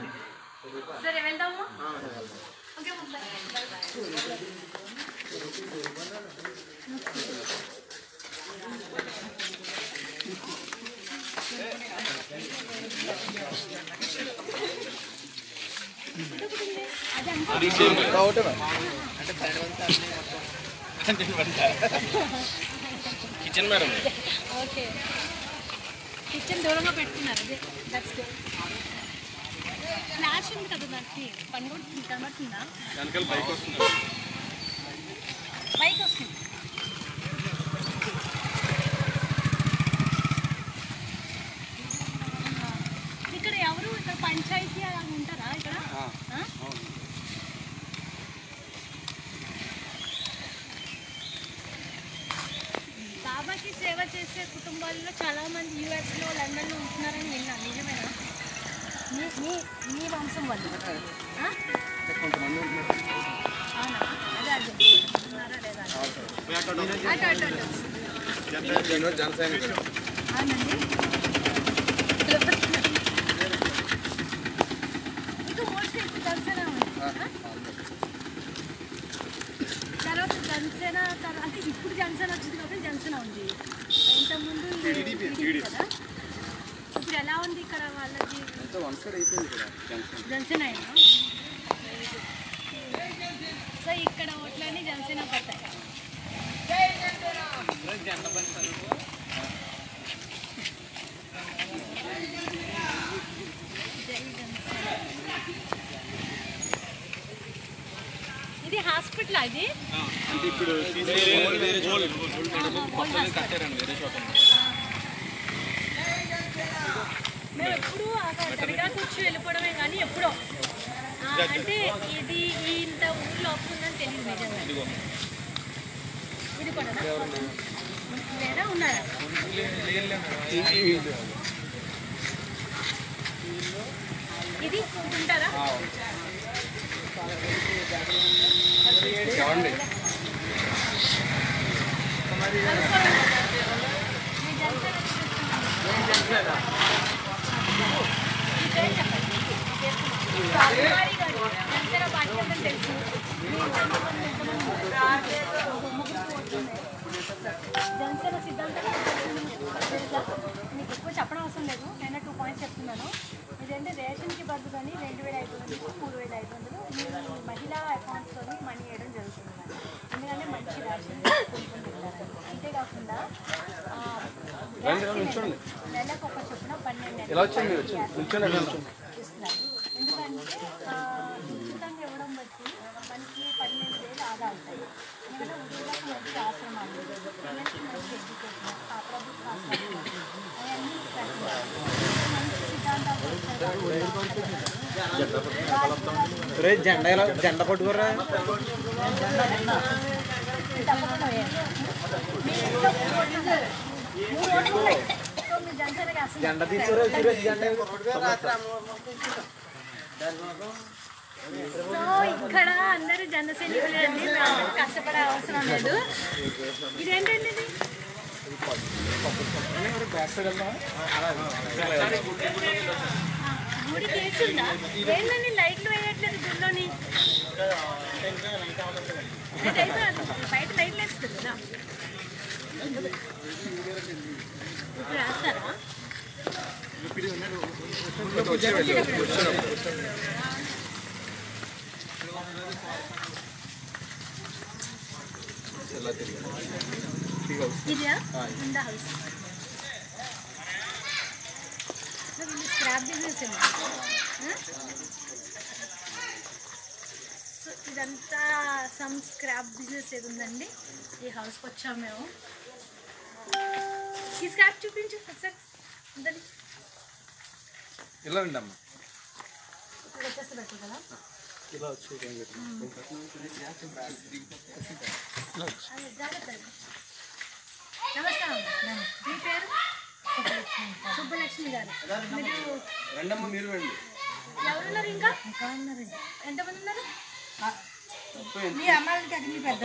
[SPEAKER 4] సరే వెళ్దాము ఓకే బాయ్ అది అంతా
[SPEAKER 5] కిచెన్ మేడం
[SPEAKER 4] ఓకే కిచెన్ దూరంగా పెట్టుకున్నారు అదే దట్స్ గుడ్ ఫ్లాష్ ఉంది కదా దానికి పని కూడా కనబడుతుందా
[SPEAKER 2] వెనకాల బైక్ వస్తుంది
[SPEAKER 4] బైక్ వస్తుంది ఇక్కడ ఎవరు ఇక్కడ పంచాయతీ అలా ఉంటారా ఇక్కడ ఆ? బాబాకి సేవ చేసే కుటుంబాల్లో చాలా మంది యూఎస్లో లండన్లో ఉంటున్నారని విన్నాను నిజమేనా మీ మీ మీ వంశం వాళ్ళు ఆ?
[SPEAKER 2] కొంతమంది ఉంటున్నారు
[SPEAKER 4] అవునా అదే అది ఉన్నారా లేదా అని. అటు అటు అటు
[SPEAKER 2] జనసేన
[SPEAKER 4] అవునండి మీకు మోస్ట్లీ ఇప్పుడు జనసేన ఉంది ఆ? తర్వాత జనసేన తర్వా- అంటే ఇప్పుడు జనసేన వచ్చింది కాబట్టి జనసేన ఉంది ఇంతకుముందు టీడీపీ కదా ఇప్పుడు ఎలా ఉంది ఇక్కడ వాళ్ళకి
[SPEAKER 2] అంతా వన్ సైడ్ అయిపోయింది కదా జనసేన
[SPEAKER 4] జనసేన అయినా సో ఇక్కడ ఓట్లన్నీ జనసేన పడతాయి జై జనసేన. ఇది హాస్పిటల్ ఇది
[SPEAKER 2] అంటే ఇప్పుడు
[SPEAKER 5] కట్టారండి వేరే చోట
[SPEAKER 4] మేము ఎప్పుడు దర్గా కూర్చొని వెళ్ళిపోవడమే కానీ ఎప్పుడో ఆ, అంటే ఇది ఈ ఇంత ఊళ్ళో వస్తుందని తెలియదు నిజంగా ఇది కూడా లేదా ఉన్నారా ఇది ఉంటారా
[SPEAKER 2] ఏమండి
[SPEAKER 4] జనసేన సిద్ధాంతం తెలుసా మీకు ఎక్కువ చెప్పడం అవసరం లేదు నేను టూ పాయింట్స్ చెప్తున్నాను ఇదంటే రేషన్కి బదులు కానీ రెండు వేల ఐదు వందలు మూడు వేల ఐదు వందలు మీ మహిళా అకౌంట్స్లో మనీ వేయడం జరుగుతుంది ఎందుకంటే మంచి రేషన్ కొనుక్కొని తింటారు అంతేకాకుండా ఆ, గ్యాస్ సిలిండర్ నెలకు ఒక చొప్పున పన్నెండు
[SPEAKER 2] ఎలా వచ్చింది మీరు వచ్చింది
[SPEAKER 4] గ్యాస్
[SPEAKER 2] కూర్చొని వెళ్ళండి
[SPEAKER 4] ఇస్తున్నారు ఎందుకంటే ఆ, ఉచితంగా ఇవ్వడం బట్టి మనకి పన్నెండు వేలు ఆదా అవుతాయి ఎందుకంటే ఉద్యోగులకు మంచి ఆశ్రమాలు పిల్లలకి మంచి ఎడ్యుకేషన్ ఆ ప్రభుత్వ హాస్పిటల్ అవన్నీ పెట్టాలి. మంచి సిద్ధాంతాలు
[SPEAKER 6] రే జెండా ఎలా జెండా పట్టుకోరా
[SPEAKER 4] తప్పకుండా వేయాలి. మీ ఇంట్లో మూడు ఓట్లు ఉన్నాయి. మూడు ఓట్లు ఉన్నాయి. సో మీ జనసేనకి అసలు
[SPEAKER 6] జెండా తీసుకురా సురేష్ జెండా
[SPEAKER 4] సో ఇక్కడ అందరూ జన సైనికులే అండి మీరు అందరూ కష్టపడే అవసరం లేదు ఇదేంటండి ఇది గుడి తీర్చుందా ఏంటండి లైట్లు వేయట్లేదు గుడిలోని లైట్ అయిపోయింది. బయట లైట్లు వేస్తుంది కదా ఇప్పుడు వేస్తారా ఇదా ఉందా హౌస్ వీళ్ళు స్క్రాప్ బిజినెస్ ఏమో సో ఇదంతా సమ్ స్క్రాప్ బిజినెస్ ఏది ఉందండి ఈ హౌస్కి వచ్చాము మేము ఈ స్క్రాప్ చూపించు ఒకసారి ఉందని
[SPEAKER 2] ఇలా రండి అమ్మ
[SPEAKER 4] ఇక్కడ వచ్చేస్తే బెటర్ కదా
[SPEAKER 2] ఇలా వచ్చి
[SPEAKER 4] అదే, జాగ్రత్త నమస్కారం మీ పేరు సుబ్బలక్ష్మి గారు మీరు
[SPEAKER 2] రండమ్మ మీరు రండి
[SPEAKER 4] ఎవరున్నారు ఇంకా ఇంకా ఉన్నారు ఎంతమంది ఉన్నారు
[SPEAKER 7] మీ అమ్మాయిలకి అది మీ పెద్ద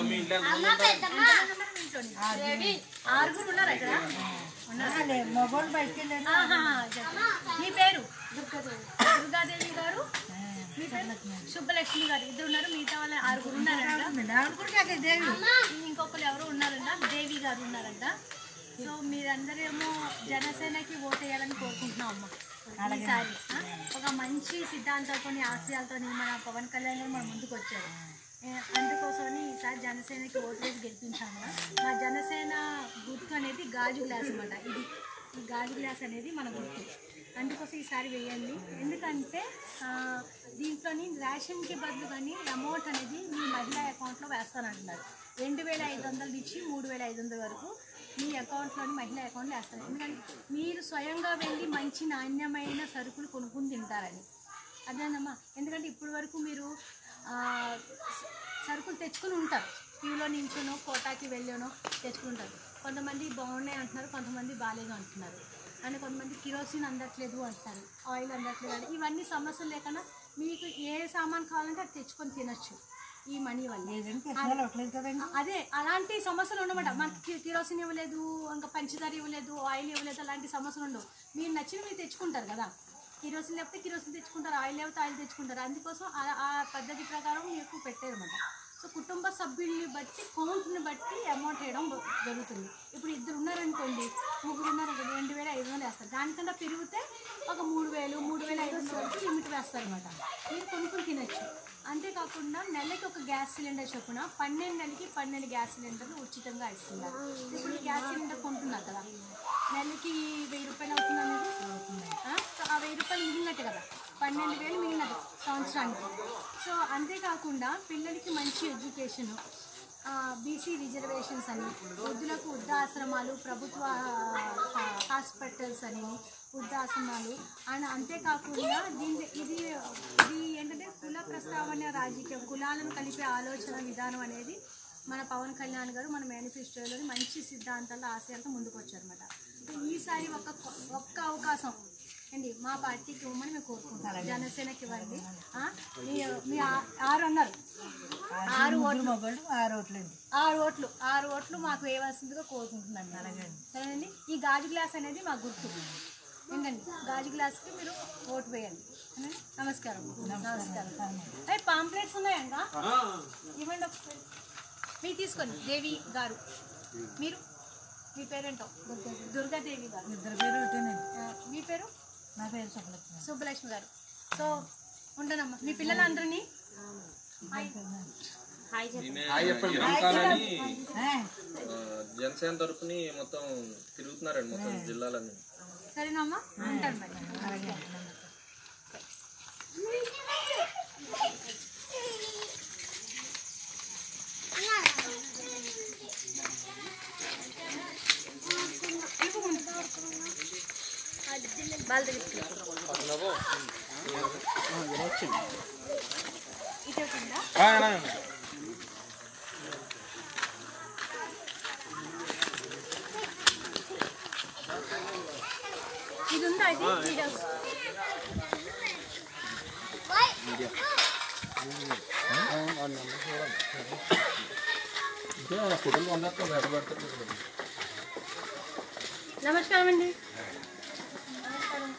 [SPEAKER 4] ఆరుగురు ఉన్నారు ఇక్కడ
[SPEAKER 7] మగోళ్ళు బయటికి వెళ్ళారు
[SPEAKER 4] ఆహా, చెప్పండి. మీ పేరు దుర్గాదేవి గారు మీ పేరు సుబ్బలక్ష్మి గారు ఇద్దరు ఉన్నారు మిగతా వాళ్ళ ఆరుగురు ఉన్నారంట
[SPEAKER 7] అనుకుంటే దేవి
[SPEAKER 4] ఇంకొకరు ఎవరు ఉన్నారంట దేవి గారు ఉన్నారంట సో మీరందరూ ఏమో జనసేనకి ఓటు వేయాలని కోరుకుంటున్నాం అమ్మ ఈసారి ఆ? ఒక మంచి సిద్ధాంతాలతో ఆశయాలతో మన పవన్ కళ్యాణ్ గారు మన ముందుకు వచ్చారు ఏ, అందుకోసమని ఈసారి జనసేనకి ఓటు వేసి గెలిపించాము మా జనసేన గుర్తు అనేది గాజు గ్లాస్ అన్నమాట ఇది ఈ గాజు గ్లాస్ అనేది మన గుర్తు అందుకోసం ఈసారి వేయండి ఎందుకంటే ఆ, దీంట్లోని రేషన్కి బదులు కానీ అమౌంట్ అనేది మీ మహిళా అకౌంట్లో వేస్తానంటున్నారు రెండు వేల ఐదు వందలు నుంచి మూడు వేల ఐదు వందల వరకు మీ అకౌంట్లోని మహిళా అకౌంట్లో వేస్తారు ఎందుకంటే మీరు స్వయంగా వెళ్ళి మంచి నాణ్యమైన సరుకులు కొనుక్కుని తింటారని అదేనమ్మా ఎందుకంటే ఇప్పటి వరకు మీరు ఆ, స- సరుకులు తెచ్చుకుని ఉంటారు క్యూలో నించునో కోటాకి వెళ్ళానో తెచ్చుకుని ఉంటారు కొంతమంది బాగున్నాయి అంటున్నారు కొంతమంది బాగాలేదు అంటున్నారు అండ్ కొంతమంది కిరోసిన్ అందట్లేదు అంటారు ఆయిల్ అందట్లేదు అంటే ఇవన్నీ సమస్యలు లేకుండా మీకు ఏ సామాన్ కావాలంటే అది తెచ్చుకొని తినొచ్చు ఈ మనీ వల్ల
[SPEAKER 7] ఏదంటే పెసరాలు అవ్వట్లేదు కదండి
[SPEAKER 4] అదే అలాంటి సమస్యలు ఉండమాట మనకి కి- కిరోసిన్ ఇవ్వలేదు ఇంకా పంచదార ఇవ్వలేదు ఆయిల్ ఇవ్వలేదు అలాంటి సమస్యలు ఉండవు మీరు నచ్చిన మీరు తెచ్చుకుంటారు కదా కిరోసిన్ లేకపోతే కిరోసిన్ తెచ్చుకుంటారు ఆయిల్ లేకపోతే ఆయిల్ తెచ్చుకుంటారు అందుకోసం ఆ- ఆ పద్ధతి ప్రకారం మీకు పెట్టారన్నమాట సో కుటుంబ సభ్యుల్ని బట్టి కౌంట్ని బట్టి అమౌంట్ వేయడం బ- జరుగుతుంది ఇప్పుడు ఇద్దరు ఉన్నారనుకోండి ముగ్గురు ఉన్నారనుకోండి రెండు వేల ఐదు వందలు వేస్తారు దానికన్నా పెరిగితే ఒక మూడు వేలు మూడు వేల ఐదు వందల వరకు లిమిట్ వేస్తారనమాట మీరు కొనుక్కుని తినచ్చు అంతేకాకుండా నెలకి ఒక గ్యాస్ సిలిండర్ చొప్పున పన్నెండు నెలకి పన్నెండు గ్యాస్ సిలిండర్లు ఉచితంగా ఇస్తున్నారు ఇప్పుడు ఈ గ్యాస్ సిలిండర్ కొంటున్నారు కదా నెలకి వెయ్యి రూపాయలు అవుతుంది అనేది ఆ? సో ఆ వెయ్యి రూపాయలు మిగిలినట్టు కదా పన్నెండు వేలు మిగిలినట్టు సంవత్సరానికి సో అంతేకాకుండా పిల్లలకి మంచి ఎడ్యుకేషను బీసీ రిజర్వేషన్స్ అని వృద్ధులకు వృద్ధాశ్రమాలు ప్రభుత్వ ఆ, హాస్పిటల్స్ అని వృద్ధాశ్రమాలు అండ్ అంతేకాకుండా దీని ఇది ఇది ఏంటంటే కుల ప్రస్తావన రాజకీయం కులాలను కలిపే ఆలోచన విధానం అనేది మన పవన్ కళ్యాణ్ గారు మన మేనిఫెస్టోలోని మంచి సిద్ధాంతాల ఆశయాలతో ముందుకు వచ్చారనమాట ఈసారి ఒక ఒక్క అవకాశం అండి మా పార్టీకి ఇవ్వమని మేము కోరుకుంటాం జనసేనకి ఇవ్వండి ఆ, మీ మీ ఆ- ఆరు అన్నారు ఆరు ఓట్లు
[SPEAKER 7] మొగలు ఆరు ఓట్లండి
[SPEAKER 4] ఆరు ఓట్లు ఆరు ఓట్లు మాకు వేయవలసిందిగా కోరుకుంటున్నాను అలాగండి సరేనండి ఈ గాజు గ్లాస్ అనేది మా గుర్తు ఏంటండి గాజు గ్లాస్కి మీరు ఓటు వేయండి సరేనా? నమస్కారం నమస్కారం అయ్యి పాంప్లెట్స్ ఉన్నాయంగా ఇవ్వండి ఒకసారి మీరు తీసుకోండి దేవి గారు మీరు మీ పేరేంటో దుర్గాదేవి గారు
[SPEAKER 7] ఇద్దరు పేరు ఒకటేనండి
[SPEAKER 4] ఆ, మీ పేరు
[SPEAKER 7] నా పేరు సుబ్బలక్ష్మి
[SPEAKER 4] సుబ్బలక్ష్మి గారు సో ఉంటానమ్మా మీ పిల్లలందరినీ
[SPEAKER 7] ఆ,
[SPEAKER 5] జనసేన తరపుని మొత్తం తిరుగుతున్నారండి మొత్తం జిల్లాలన్నీ
[SPEAKER 4] సరేనమ్మా ఉంటాను మరి బాల్ దగ్గర ఇటు వచ్చిందా ఇది ఉందా ఇది వీడియోస్ నమస్కారం అండి నమస్కారం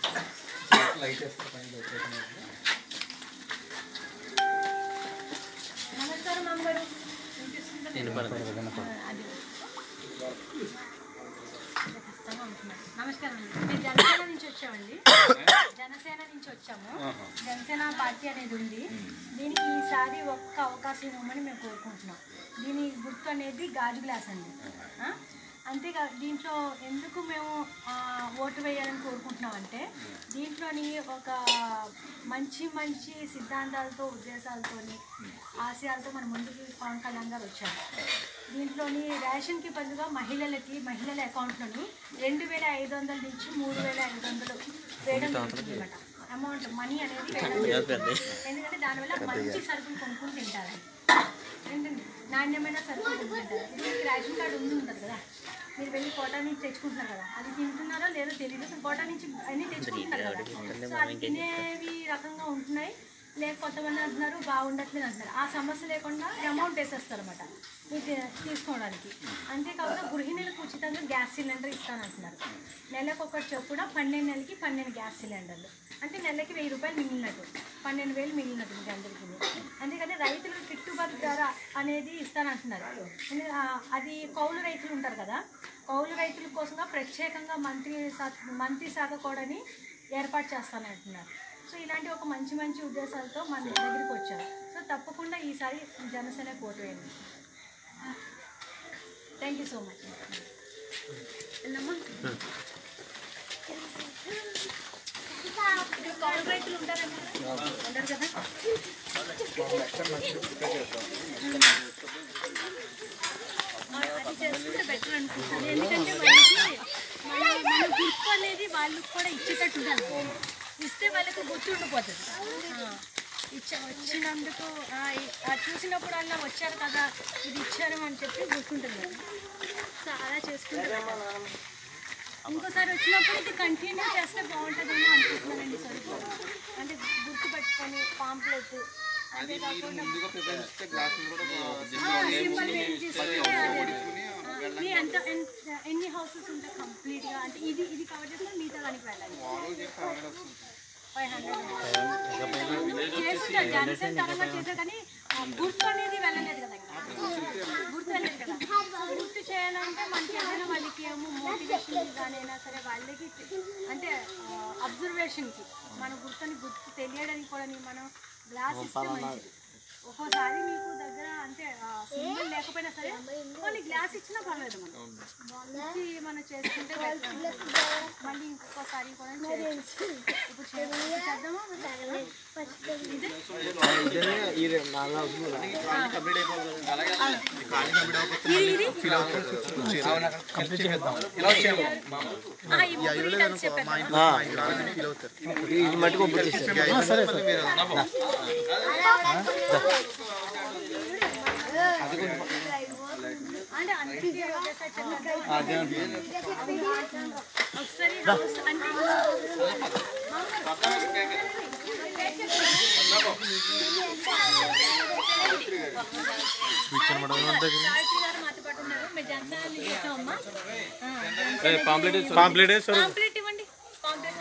[SPEAKER 4] నమస్కారం అమ్మగారు వినిపిస్తుందా? అది. నమస్కారం అండి మేము జనసేన నుంచి వచ్చామండి జనసేన నుంచి వచ్చాము జనసేన పార్టీ అనేది ఉంది దీనికి ఈసారి ఒక్క అవకాశం ఇవ్వమని మేము కోరుకుంటున్నాం దీని గుర్తు అనేది గాజు గ్లాస్ అండి ఆ? అంతేకా దీంట్లో ఎందుకు మేము ఆ, ఓటు వేయాలని కోరుకుంటున్నాం అంటే దీంట్లోని ఒక మంచి మంచి సిద్ధాంతాలతో ఉద్దేశాలతోని ఆశయాలతో మన ముందుకు పవన్ కళ్యాణ్ గారు వచ్చారు దీంట్లోని రేషన్కి బదులుగా మహిళలకి మహిళల అకౌంట్లోని రెండు వేల ఐదు వందల నుంచి మూడు వేల ఐదు వందలు వేయడం జరుగుతుందన్నమాట అమౌంట్ మనీ అనేది వేయడం జరుగుతుంది. ఎందుకంటే దానివల్ల మంచి సరుకులు కొనుక్కొని తింటారు ఏంటండి నాణ్యమైన సరుకులు కొనుక్కుంటారు ఇది మీకు రేషన్ కార్డు ఉండి ఉంటుంది కదా మీరు వెళ్ళి కోటా నుంచి తెచ్చుకుంటున్నారు కదా అది తింటున్నారో లేదో తెలియదు కోటా నుంచి అన్నీ తెచ్చుకుంటున్నారు కదా సో అది తినేవి రకంగా ఉంటున్నాయి లేక కొంతమంది అంటున్నారు బాగుండట్లేదు అంటున్నారు ఆ సమస్య లేకుండా అమౌంట్ వేసేస్తారు అనమాట మీకు తీసుకోవడానికి అంతేకాకుండా గృహిణులకు ఉచితంగా గ్యాస్ సిలిండర్ ఇస్తానంటున్నారు నెలకు ఒకటి చొప్పున పన్నెండు నెలలకి పన్నెండు గ్యాస్ సిలిండర్లు అంటే నెలకి వెయ్యి రూపాయలు మిగిలినట్టు పన్నెండు వేలు మిగిలినట్టు మీకు అందరికీ అంతేకాని రైతులకు గిట్టుబాటు ధర అనేది ఇస్తానంటున్నారు ఎందుకంటే, ఆ, అది కౌలు రైతులు ఉంటారు కదా కౌలు రైతుల కోసంగా ప్రత్యేకంగా మంత్రి శాఖ మంత్రి శాఖ కూడాని ఏర్పాటు చేస్తానంటున్నారు సో ఇలాంటి ఒక మంచి మంచి ఉద్దేశాలతో మన దగ్గరికి వచ్చారు సో తప్పకుండా ఈసారి జనసేన కోట వేయండి థ్యాంక్ యూ సో మచ్ వెళ్ళమ్మా ఇక్కడ కౌలు రైతులు ఉంటారండి ఉంటారు కదా అది చేసుకుంటే బెటర్ అనిపిస్తుంది ఎందుకంటే వాళ్ళకి మన మన గుర్తు అనేది వాళ్ళకి కూడా ఇచ్చేటట్టు ఉండాలి ఇస్తే వాళ్ళకి గుర్తు ఉండిపోతుంది ఆ, ఇచ్చ వచ్చినందుకు ఆ, ఇ- ఆ చూసినప్పుడు అన్న వచ్చారు కదా ఇది ఇచ్చారు అని చెప్పి గుర్తుంటుంది కదా. సో అలా చేసుకుంటే better. ఇంకోసారి వచ్చినప్పుడు ఇది కంటిన్యూ చేస్తే బాగుంటుందని అనుకుంటున్నానండి సరుకు అంటే గుర్తు పెట్టుకొని పాంప్లెట్ అంతేకాకుండా
[SPEAKER 2] ముందుగా ప్రిపేర్ చేస్తే గ్లాసులు కూడా
[SPEAKER 4] సింబల్ వేయించేసి మీ ఎంత ఎంత- ఎన్ని హౌసెస్ ఉంటాయి కంప్లీట్ గా అంటే ఇది ఇది కవర్ చేస్తే మిగతా దానికి వెళ్ళాలి ఫైవ్ హండ్రెడ్ చేస్తుంటారు జనసేన తర్వాత చేశారు కానీ ఆ గుర్తు అనేది వెళ్ళలేదు కదా ఇంకా. గుర్తు వెళ్ళలేదు కదా గుర్తు చేయాలంటే మనకి ఏదైనా వాళ్ళకి ఏమో మోటివేషన్ కానైనా సరే వాళ్ళకి అంటే అబ్జర్వేషన్కి మన గుర్తుని గుర్తు తెలియడానికి కూడా మనం గ్లాస్ ఇస్తే మంచిది ఒక్కోసారి మీకు దగ్గర అంటే సింబల్ లేకపోయినా సరే కొన్ని గ్లాస్ ఇచ్చినా పర్లేదు మనం ఇచ్చి మనం చేసుకుంటే better. మళ్ళీ ఇంకొకసారి కూడా చేయొచ్చు. ఇప్పుడు చే- చేద్దామా ఇది? ఇది ఇది ఆ, ఈ ముగ్గురు కలిసి చెప్పారు కదా. అంటే అందరికీ ఒకేసారి చెప్పారు. ఒకసారి హౌస్ అంటే సావిత్రి గారు మాతో పాటు ఉన్నారు మేము జనసేన నుంచి వచ్చామమ్మా
[SPEAKER 5] పాంప్లెట్
[SPEAKER 4] పాంప్లెట్ ఇవ్వండి పాంప్లెట్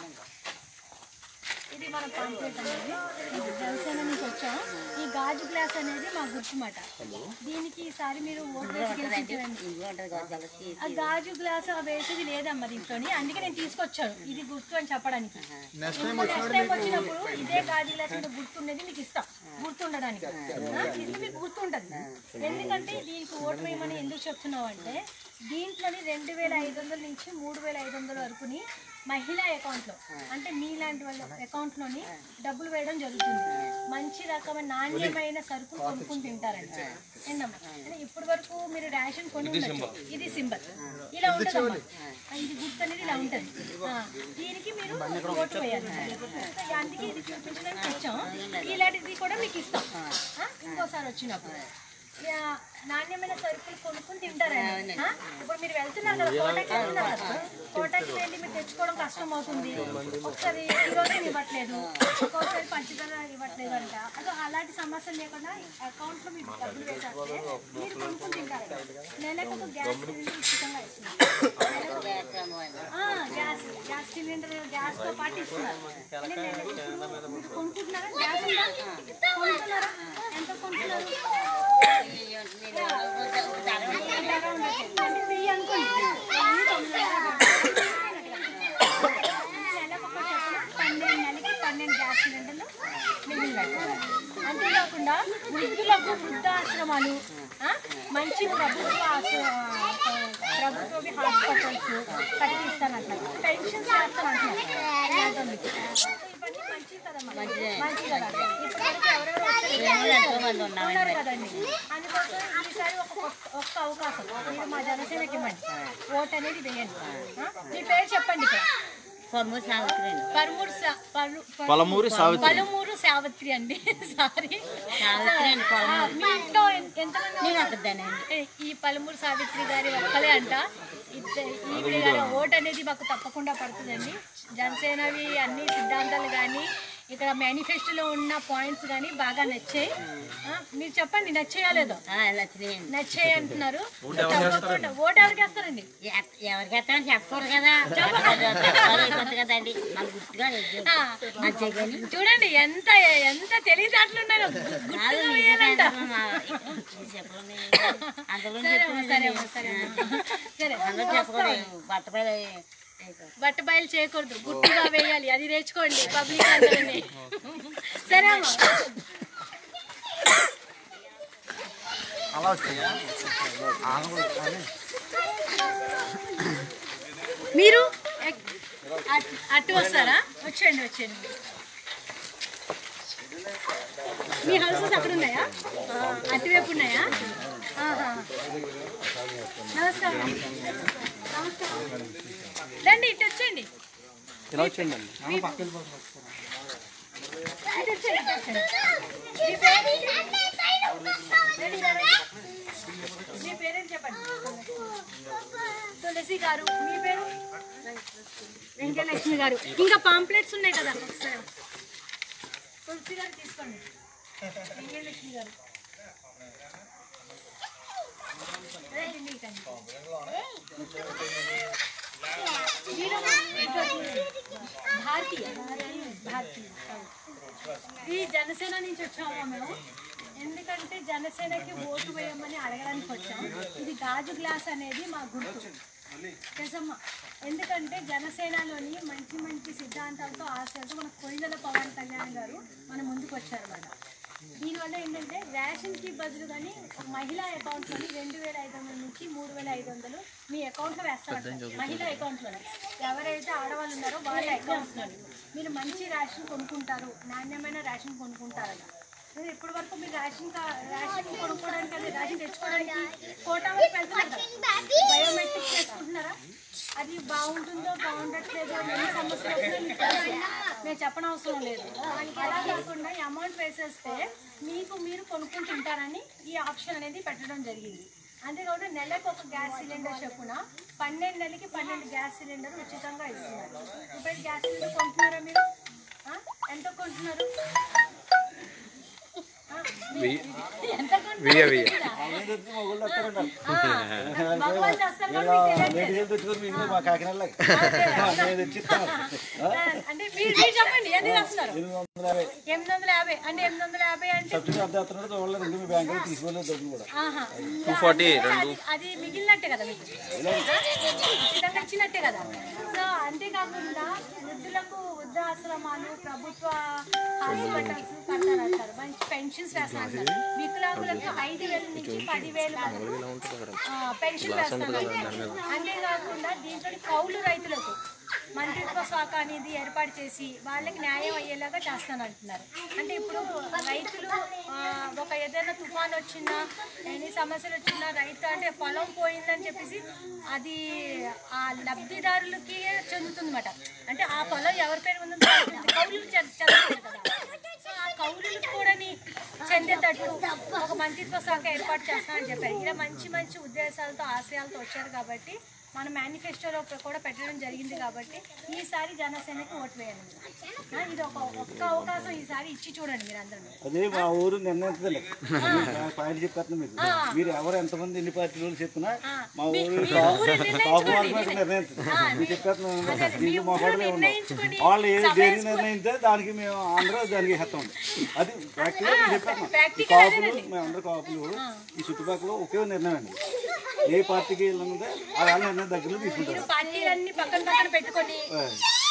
[SPEAKER 4] ఇది మన పాంప్లెట్ అనేది ఇది జనసేన నుంచి వచ్చాం ఈ గాజు గ్లాస్ అనేది మా గుర్తుమాట దీనికి ఈసారి మీరు ఓటు వేసి గెలిపించారండి ఆ గాజు గ్లాస్ వేసేది లేదమ్మా దీంతో అందుకే నేను తీసుకొచ్చాను ఇది గుర్తు అని చెప్పడానికి నెక్స్ట్ టైం వచ్చినప్పుడు ఇదే గాజు గ్లాస్ మీద గుర్తుండేది మీకు ఇస్తాం గుర్తుండడానికి ఆ, ఇది మీకు గుర్తుంటది ఎందుకంటే దీనికి ఓటు వేయమని ఎందుకు చెప్తున్నావు అంటే దీంట్లోని రెండు వేల ఐదు వందల నుంచి మూడు వేల ఐదు వందల వరకుని మహిళా అకౌంట్లో అంటే మీలాంటి వాళ్ళ అకౌంట్లోని డబ్బులు వేయడం జరుగుతుంది మంచి రకమైన నాణ్యమైన సరుకులు కొనుక్కుని తింటారండి ఏందమ్మా అంటే ఇప్పటి వరకు మీరు రేషన్ కొని ఉండొచ్చు. ఇది సింబల్ ఇలా ఉంటుందమ్మా ఆ, ఇది గుర్తు అనేది ఇలా ఉంటుంది ఆ, దీనికి మీరు ఓటు వేయాలి సో అందుకే ఇది చూపించడానికి వచ్చాం ఇలాంటిది కూడా మీకు ఇస్తాం ఆ, ఇంకోసారి వచ్చినప్పుడు యా, నాణ్యమైన సరుకులు కొనుక్కుని తింటారండి ఆ? ఇప్పుడు మీరు వెళ్తున్నారు కదా కోటకి వెళ్తున్నారు కదా కోటకి వెళ్ళి మీరు తెచ్చుకోవడం కష్టం అవుతుంది ఒకసారి ఈరోజు ఇవ్వట్లేదు ఒక్కోసారి పంచదార ఇవ్వట్లేదు అంట అదో అలాంటి సమస్యలు లేకుండా అకౌంట్ లో మీరు డబ్బులు వేసేస్తే మీరు కొనుక్కుని తింటారు నెలకు ఒక గ్యాస్ సిలిండర్ ఉచితంగా ఇస్తున్నారు ఆ, గ్యాస్ గ్యాస్ సిలిండర్ గ్యాస్ తో పాటు ఇస్తున్నారు అంటే నేను ఇప్పుడు మీరు కొనుక్కుంటున్నారా గ్యాస్ ఉందా కొనుక్కున్నారా ఎంత కొనుక్కున్నారు అంటే వెయ్యి అనుకోండి వెయ్యి తొమ్మిది నెలకు ఒక చొప్పున పన్నెండు నెలకి పన్నెండు గ్యాస్ సిలిండర్లు మిగిలినట్టు అంతేకాకుండా వృద్ధులకు వృద్ధాశ్రమాలు ఆ, మంచి ప్రభుత్వ ఆశ్ర- ప్రభుత్వ హాస్పిటల్స్ కట్టిస్తానంటారు పెన్షన్స్ చేస్తానంటున్నారు పేదోళ్ళకి. సో ఇవన్నీ మంచిది కదమ్మా మంచిది కదా ఇప్పుడు వరకు ఎవరెవరు వచ్చారు? ఉన్నారు కదండి అందుకోసం ఈసారి ఒక కొత్త- ఒక్క అవకాశం మీరు మా జనసేనకి ఇవ్వండి ఓట్ అనేది వేయండి ఆ? మీ పేరు చెప్పండి ఇక్కడ పరమూరు సా- పలు- పలు-
[SPEAKER 5] పలమూరి సావిత్రి.
[SPEAKER 4] పలుమూరు సావిత్రి అండి సారీ ఆ, మీ ఇంట్లో ఎన్- ఎంతమంది ఉన్నారు? ఏ, ఈ పలుమూరు సావిత్రి గారి ఒక్కలే అంట ఇద్ద- ఈవిడ గారి ఓట్ అనేది మాకు తప్పకుండా పడుతుందండి జనసేనవి అన్ని సిద్ధాంతాలు కానీ ఇక్కడ మేనిఫెస్టోలో ఉన్న పాయింట్స్ కానీ బాగా నచ్చాయి ఆ, మీరు చెప్పండి నచ్చాయా లేదో నచ్చాయి అంటున్నారు తప్పకుండా ఓటు ఎవరికి వేస్తారండి
[SPEAKER 8] ఎవరికి ఎత్తామని చెప్పకూడదు కదా అయిపోతుంది కదండి మన గుర్తుగా
[SPEAKER 4] ఆ, చూడండి ఎంత ఎంత తెలివితేటలు ఉన్నారో గుర్తుగా వేయాలంట
[SPEAKER 8] అందులో
[SPEAKER 4] సరే అమ్మా, సరే అమ్మా, సరే అమ్మా. సరే
[SPEAKER 8] అందరూ చెప్పకూడదు బట్టపై
[SPEAKER 4] బట్ట బయలు చేయకూడదు గుర్తుగా వేయాలి అది నేర్చుకోండి పబ్లిక్ అందరినీ సరే అమ్మా
[SPEAKER 2] అలా వచ్చాయా ఆమె కూడా కానీ
[SPEAKER 4] మీరు ఎక్- అట్- అటు వస్తారా వచ్చేయండి వచ్చేయండి మీ హౌసెస్ అక్కడ ఉన్నాయా ఆ, అటువైపు ఉన్నాయా ఆహా. నమస్కారం నమస్కారం రండి ఇటు వచ్చేయండి
[SPEAKER 2] ఇలా వచ్చేయండి అండి
[SPEAKER 4] ఇటు వచ్చేయండి, ఇటు వచ్చేయండి. మీ పేరు? రండి, రండి. మీ పేరేం చెప్పండి తులసి గారు మీ పేరు వెంకటలక్ష్మి గారు ఇంకా పాంప్లెట్స్ ఉన్నాయి కదా ఒకసారి. తులసి గారు తీసుకోండి వెంకటలక్ష్మి గారు రండి, మీకండి. వీరమ్మ, ఇటు చూడండి. భారతీయ భారతీయ ఈ జనసేన నుంచి వచ్చాము మేము ఎందుకంటే జనసేనకి ఓటు వేయమని అడగడానికి వచ్చాం ఇది గాజు గ్లాస్ అనేది మా గుర్తు తెలుసమ్మా ఎందుకంటే జనసేనలోని మంచి మంచి సిద్ధాంతాలతో ఆశయాలతో మన కొయ్యల పవన్ కళ్యాణ్ గారు మన ముందుకు వచ్చారన్నమాట దీనివల్ల ఏంటంటే రేషన్కి బదులు కానీ ఒక మహిళా అకౌంట్లోని రెండు వేల ఐదు వందల నుంచి మూడు వేల ఐదు వందలు మీ అకౌంట్లో వేస్తారు మహిళా అకౌంట్లోనే ఎవరైతే ఆడవాళ్ళు ఉన్నారో వాళ్ళ అకౌంట్లోని మీరు మంచి రేషన్ కొనుక్కుంటారు నాణ్యమైన రేషన్ కొనుక్కుంటారట మీరు ఇప్పటి వరకు మీరు రేషన్ కా- రేషన్ కొనుక్కోవడానికి అది రేషన్ తెచ్చుకోవడానికి కోటా వరకు వెళ్తున్నారు కదా బయోమెట్రిక్ చేసుకుంటున్నారా అది బాగుంటుందో బాగుండట్లేదో ఎన్ని సమస్యలు వస్తుందో మీకు తెలుసు. నేను చెప్పనవసరం లేదు అలా కాకుండా ఈ అమౌంట్ వేసేస్తే మీకు మీరు కొనుక్కుంటుంటారని ఈ ఆప్షన్ అనేది పెట్టడం జరిగింది అంతేకాకుండా నెలకు ఒక గ్యాస్ సిలిండర్ చొప్పున పన్నెండు నెలలకి పన్నెండు గ్యాస్ సిలిండర్ ఉచితంగా ఇస్తున్నారు ఇప్పుడు గ్యాస్ సిలిండర్ కొంటున్నారా మీరు ఆ? ఎంత కొంటున్నారు ఆ, మీ- ఎంత కొంటున్నారు ఆ, మగవాళ్ళు చేస్తారు కాబట్టి మీకు తెలియట్లేదు.
[SPEAKER 2] తెచ్చుకొని మీరు మా కాకినాడలో నేను తెచ్చిస్తాను
[SPEAKER 4] అంటే మీరు మీరు చెప్పండి ఎన్ని రాస్తున్నారు
[SPEAKER 2] ఎనిమిది వందల యాభై
[SPEAKER 4] ఎనిమిది వందల యాభై అంటే ఎనిమిది వందల యాభై అంటే
[SPEAKER 2] సబ్సిడీ అర్థం చేస్తున్నాడు చూడలేదు ఇంకా మీ బ్యాంకులో తీసుకోలేదు డబ్బులు కూడా
[SPEAKER 4] ఆహా. అంటే అది అది మిగిలినట్టే కదా మీకు ఉచితంగా ఇచ్చినట్టే కదా సో అంతేకాకుండా వృద్ధులకు వృద్ధాశ్రమాలు ప్రభుత్వ హాస్పిటల్స్ కట్టారంటారు మంచి పెన్షన్స్ వేస్తారంటారు వికలాంగులకు ఐదు వేల నుంచి పదివేల వరకు ఆ, పెన్షన్ వేస్తారంటారు అంతేకాకుండా దీంట్లో కౌలు రైతులకు మంత్రిత్వ శాఖ అనేది ఏర్పాటు చేసి వాళ్ళకి న్యాయం అయ్యేలాగా చేస్తానంటున్నారు అంటే ఇప్పుడు రైతులు ఆ, ఒక ఏదైనా తుఫాన్ వచ్చినా ఎన్ని సమస్యలు వచ్చినా రైతు అంటే పొలం పోయిందని చెప్పేసి అది ఆ లబ్ధిదారులకి చెందుతుందన్నమాట అంటే ఆ పొలం ఎవరి పేరు ఉందో కౌలు చెందుతుంది కదా సో ఆ కౌలులకు కూడా చెందేటట్టు ఒక మంత్రిత్వ శాఖ ఏర్పాటు చేస్తానని చెప్పారు ఇలా మంచి మంచి ఉద్దేశాలతో ఆశయాలతో వచ్చారు కాబట్టి మన మేనిఫెస్టోలో కూడా పెట్టడం జరిగింది కాబట్టి ఈసారి జనసేనకి ఓటు వేయండి ఆ, ఇది ఒక ఒక్క అవకాశం ఈసారి ఇచ్చి చూడండి మీరు అందరూ
[SPEAKER 2] అదే మా ఊరు నిర్ణయించదండి పాయింట్ చెప్పేస్తున్నా మీకు మీరు ఎవరు ఎంతమంది ఎన్ని పార్టీలు చెప్పినా మా ఊరు
[SPEAKER 4] మీ ఊరు
[SPEAKER 2] కాపు
[SPEAKER 4] నిర్ణయించుకోండి.
[SPEAKER 2] వాళ్ళకి నిర్ణయించదు
[SPEAKER 4] ఆ, మీ-
[SPEAKER 2] చెప్పేస్తున్నాను
[SPEAKER 4] అదే, మీ
[SPEAKER 2] దీనికి మా
[SPEAKER 4] ఊరు
[SPEAKER 2] కూడా
[SPEAKER 4] నిర్ణయించుకొని
[SPEAKER 2] వాళ్ళు ఏది
[SPEAKER 4] సభ
[SPEAKER 2] దేనికి
[SPEAKER 4] వేసుకొని-
[SPEAKER 2] నిర్ణయిస్తే దానికి మేము అందరూ దానికి హెత్తం అది ప్రాక్టికల్
[SPEAKER 4] ఆ,
[SPEAKER 2] చెప్పేస్తున్నాం ఈ
[SPEAKER 4] practical
[SPEAKER 2] కాపులు
[SPEAKER 4] అదేనండి.
[SPEAKER 2] మేమందరూ కాపులు ఈ చుట్టుపక్కల ఒకే నిర్ణయం అండి ఏ పార్టీకి వెళ్ళనుందే ఆ వాళ్ళ నిర్ణయం దగ్గర తీసుకుంటారు
[SPEAKER 4] మీరు పార్టీలన్నీ పక్కన పక్కన పెట్టుకొని
[SPEAKER 2] ఆ.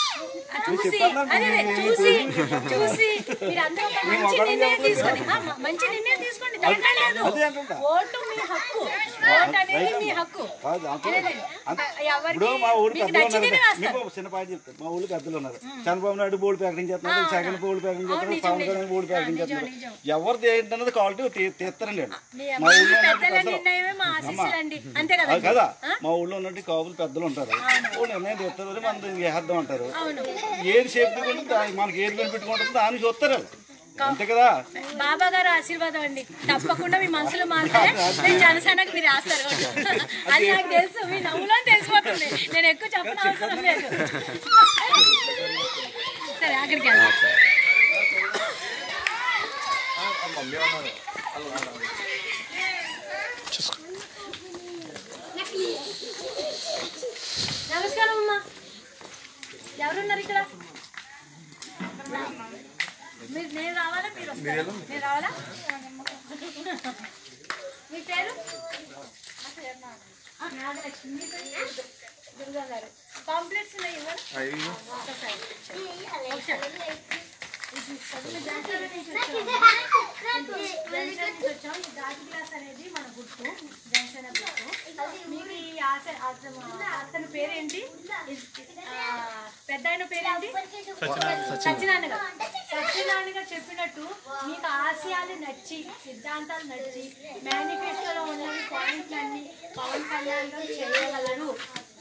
[SPEAKER 4] ఆ, చూసి
[SPEAKER 2] చెప్పాను
[SPEAKER 4] అదే అదే,
[SPEAKER 2] నేను
[SPEAKER 4] చూసి చూసి మీరు అందరూ ఒక మంచి
[SPEAKER 2] ఒకటే
[SPEAKER 4] నిర్ణయం
[SPEAKER 2] చెప్పలేదు.
[SPEAKER 4] తీసుకోండి ఆ, మ- మంచి నిర్ణయం తీసుకోండి దాంట్లో లేదు
[SPEAKER 2] అదే అంటుంటా.
[SPEAKER 4] ఓటు మీ హక్కు ఓటు అనేది మీ హక్కు
[SPEAKER 2] కాదు, అంతే.
[SPEAKER 4] అదే, అదే.
[SPEAKER 2] అంత-
[SPEAKER 4] ఎవరికి
[SPEAKER 2] ఇప్పుడు మా ఊరు
[SPEAKER 4] మీకు
[SPEAKER 2] పెద్దలు ఉన్నారు
[SPEAKER 4] నచ్చితేనే
[SPEAKER 2] కదా.
[SPEAKER 4] వేస్తారు
[SPEAKER 2] మీకు ఒక చిన్న పాట చెప్తాను మా ఊళ్ళో పెద్దలు ఉన్నారు చంద్రబాబు నాయుడు బోర్డు ప్రకటించేస్తున్నారు
[SPEAKER 4] ఆ,
[SPEAKER 2] జగన్ బోర్డు ప్రకటించేస్తున్నారు
[SPEAKER 4] నిజం,
[SPEAKER 2] పవన్
[SPEAKER 4] నిజం.
[SPEAKER 2] కళ్యాణ్ బోర్డు
[SPEAKER 4] ఆ,
[SPEAKER 2] ప్రకటించేస్తున్నారు
[SPEAKER 4] నిజం,
[SPEAKER 2] ఎవరిది ఏంటన్నది క్వాలిటీ తీస్తారండి వాళ్ళు.
[SPEAKER 4] మీ
[SPEAKER 2] మా
[SPEAKER 4] మీ
[SPEAKER 2] ఊళ్ళో ఉన్నట్టు
[SPEAKER 4] పెద్దల
[SPEAKER 2] పెద్దలు
[SPEAKER 4] నిర్ణయమే మా ఆశీస్సులండి అంతే కదా
[SPEAKER 2] అది కదా మా ఊళ్ళో ఉన్నట్టు కాపులు పెద్దలు ఉంటారు ఓ నిర్ణయం తీస్తారు మన వేసేద్దాం అంటారు
[SPEAKER 4] అవును
[SPEAKER 2] ఏది సేఫ్టీ ఉంటుంది దానికి మనకి ఏది బెనిపెట్టుకుంటుంది దాన్ని చూస్తారు వాళ్ళు. అంతే కదా
[SPEAKER 4] బాబా గారు ఆశీర్వాదం అండి తప్పకుండా మీ మనసులో మారితే నేను జనసేనకు మీరు రాస్తారు అది నాకు తెలుసు మీ నవ్వులో తెలిసిపోతుంది నేను ఎక్కువ చెప్పిన అవసరం లేదు సరే అక్కడికి వెళ్దాం నమస్కారం అమ్మా ఎవరున్నారు ఇక్కడ మీరు నేను రావాలా మీరు వస్తారా నేను రావాలా మీ పేరు నాగలక్ష్మి మీ పేరు దుర్గా గారు కాంప్లెక్స్ ఉన్నాయి ఇవ్వండి ఒకసారి ఒకసారి ఇది సగం జనసేన నుంచి వచ్చాము జనసేన నుంచి వచ్చాం ఈ గాజు గ్లాస్ అనేది మన గుర్తు జనసేన గుర్తు మీకు ఈ ఆశ అతను అతని పేరేంటి ఆ, పెద్ద ఆయన పేరేంటి సత్యనారాయణ గారు సత్యనారాయణ గారు చెప్పినట్టు మీకు ఆశయాలు నచ్చి సిద్ధాంతాలు నచ్చి మేనిఫెస్టోలో ఉన్నవి పాయింట్లన్నీ పవన్ కళ్యాణ్ గారు చేయగలరు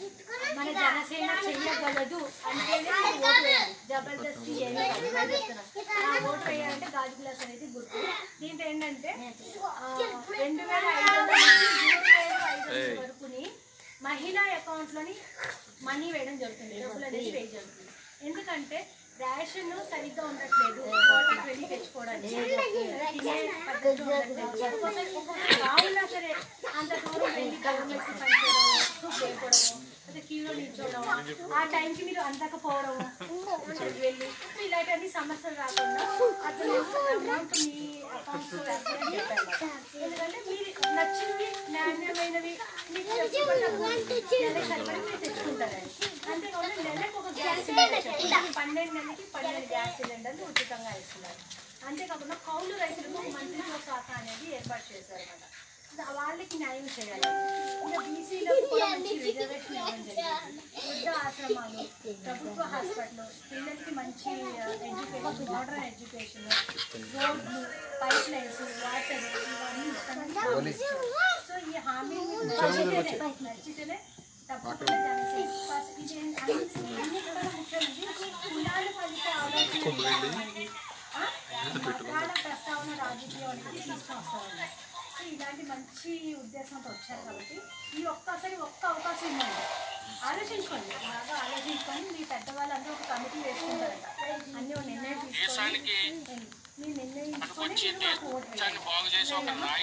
[SPEAKER 4] మన జనసేన చెయ్యగలదు అంటేనే మీరు ఓటు వేయాలి జబర్దస్తి ఏమీ కాదు. నేను చెప్తున్నాను. ఆ ఓటు వేయాలంటే గాజు గ్లాస్ అనేది గుర్తు దీంట్లో ఏంటంటే ఆ, రెండు వేల ఐదు వందల నుంచి మూడు వేల ఐదు వందల వరకుని మహిళా అకౌంట్లోని మనీ వేయడం జరుగుతుంది డబ్బులు అనేది పే జరుగుతుంది ఎందుకంటే రేషన్ సరిగ్గా ఉండట్లేదు వాటర్ వెళ్ళి తెచ్చుకోవడానికి సరే తినే పద్ధతి ఉండట్లేదు ఒక్కొక్కసారి ఒక్కొక్కసారి బాగున్నా సరే అంత దూరం వెళ్ళి గవర్నమెంట్ పనిచేయడం సూప్ వేయకపోవడం అదే క్యూలో నిల్చోవడం ఆ టైంకి మీరు అందకపోవడం వెళ్ళి ఇలాంటి సమస్యలు రాకుండా అతను అమౌంట్ మీ అకౌంట్లో వేస్తారని చెప్పారు ఎందుకంటే మీరు నచ్చినవి నాణ్యమైనవి మీకు చెప్పబడ్డ నెలకు సరిపడి మీరు తెచ్చుకుంటారని అంతేకాకుండా నెలకు ఒక గ్యాస్ సిలిండర్ చెప్పండి పన్నెండు నెలలకి పన్నెండు గ్యాస్ సిలిండర్లు ఉచితంగా ఇస్తున్నారు అంతేకాకుండా కౌలు రైతులకు మంత్రిత్వ శాఖ అనేది ఏర్పాటు చేశారు అన్నమాట దా- వాళ్ళకి న్యాయం చేయాలి ఇంకా బీసీలకు కూడా మంచి రిజర్వేషన్ ఇవ్వడం జరిగింది వృద్ధ ఆశ్రమాలు ప్రభుత్వ హాస్పిటల్ పిల్లలకి మంచి ఎడ్యుకేషన్ మోడర్న్ ఎడ్యుకేషన్ రోడ్లు పైప్ లైన్స్ వాటర్ ఇవన్నీ ఇస్తామని సో ఈ హామీ మీకు నచ్చితేనే నచ్చితేనే తప్పకుండా జనసేన ఫస్ట్ ఇది అన్ని అన్నిటికన్నా ముఖ్యమైనది కులాలు పలికే ఆలోచన ఆ? మతాల ప్రస్తావన రాజకీయం అనేది తీసుకొస్తామని సో ఇలాంటి మంచి ఉద్దేశంతో వచ్చారు కాబట్టి ఈ ఒక్కసారి ఒక్క అవకాశం ఇవ్వండి ఆలోచించుకోండి బాగా ఆలోచించుకొని మీ పెద్దవాళ్ళందరూ ఒక కమిటీ వేసుకుంటారట అన్ని ఒక నిర్ణయం తీసుకొని మీ నిర్ణయించుకొని మీరు మాకు ఓటు వేయాలి.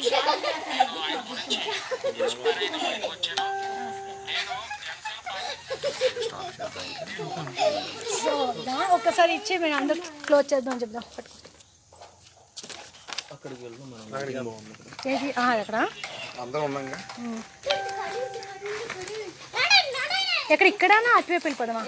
[SPEAKER 4] సో దా ఒక్కసారి ఇచ్చి మేము అందరూ క్లోజ్ చేద్దాం చెప్దాం పట్టుకో
[SPEAKER 5] అక్కడికి వెళ్దాం మనం బాగుంది
[SPEAKER 4] ఏది ఆ, అక్కడ
[SPEAKER 5] అందరం ఉన్నాగా
[SPEAKER 4] ఎక్కడ ఇక్కడనా అటువైపు వెళ్ళిపోదామా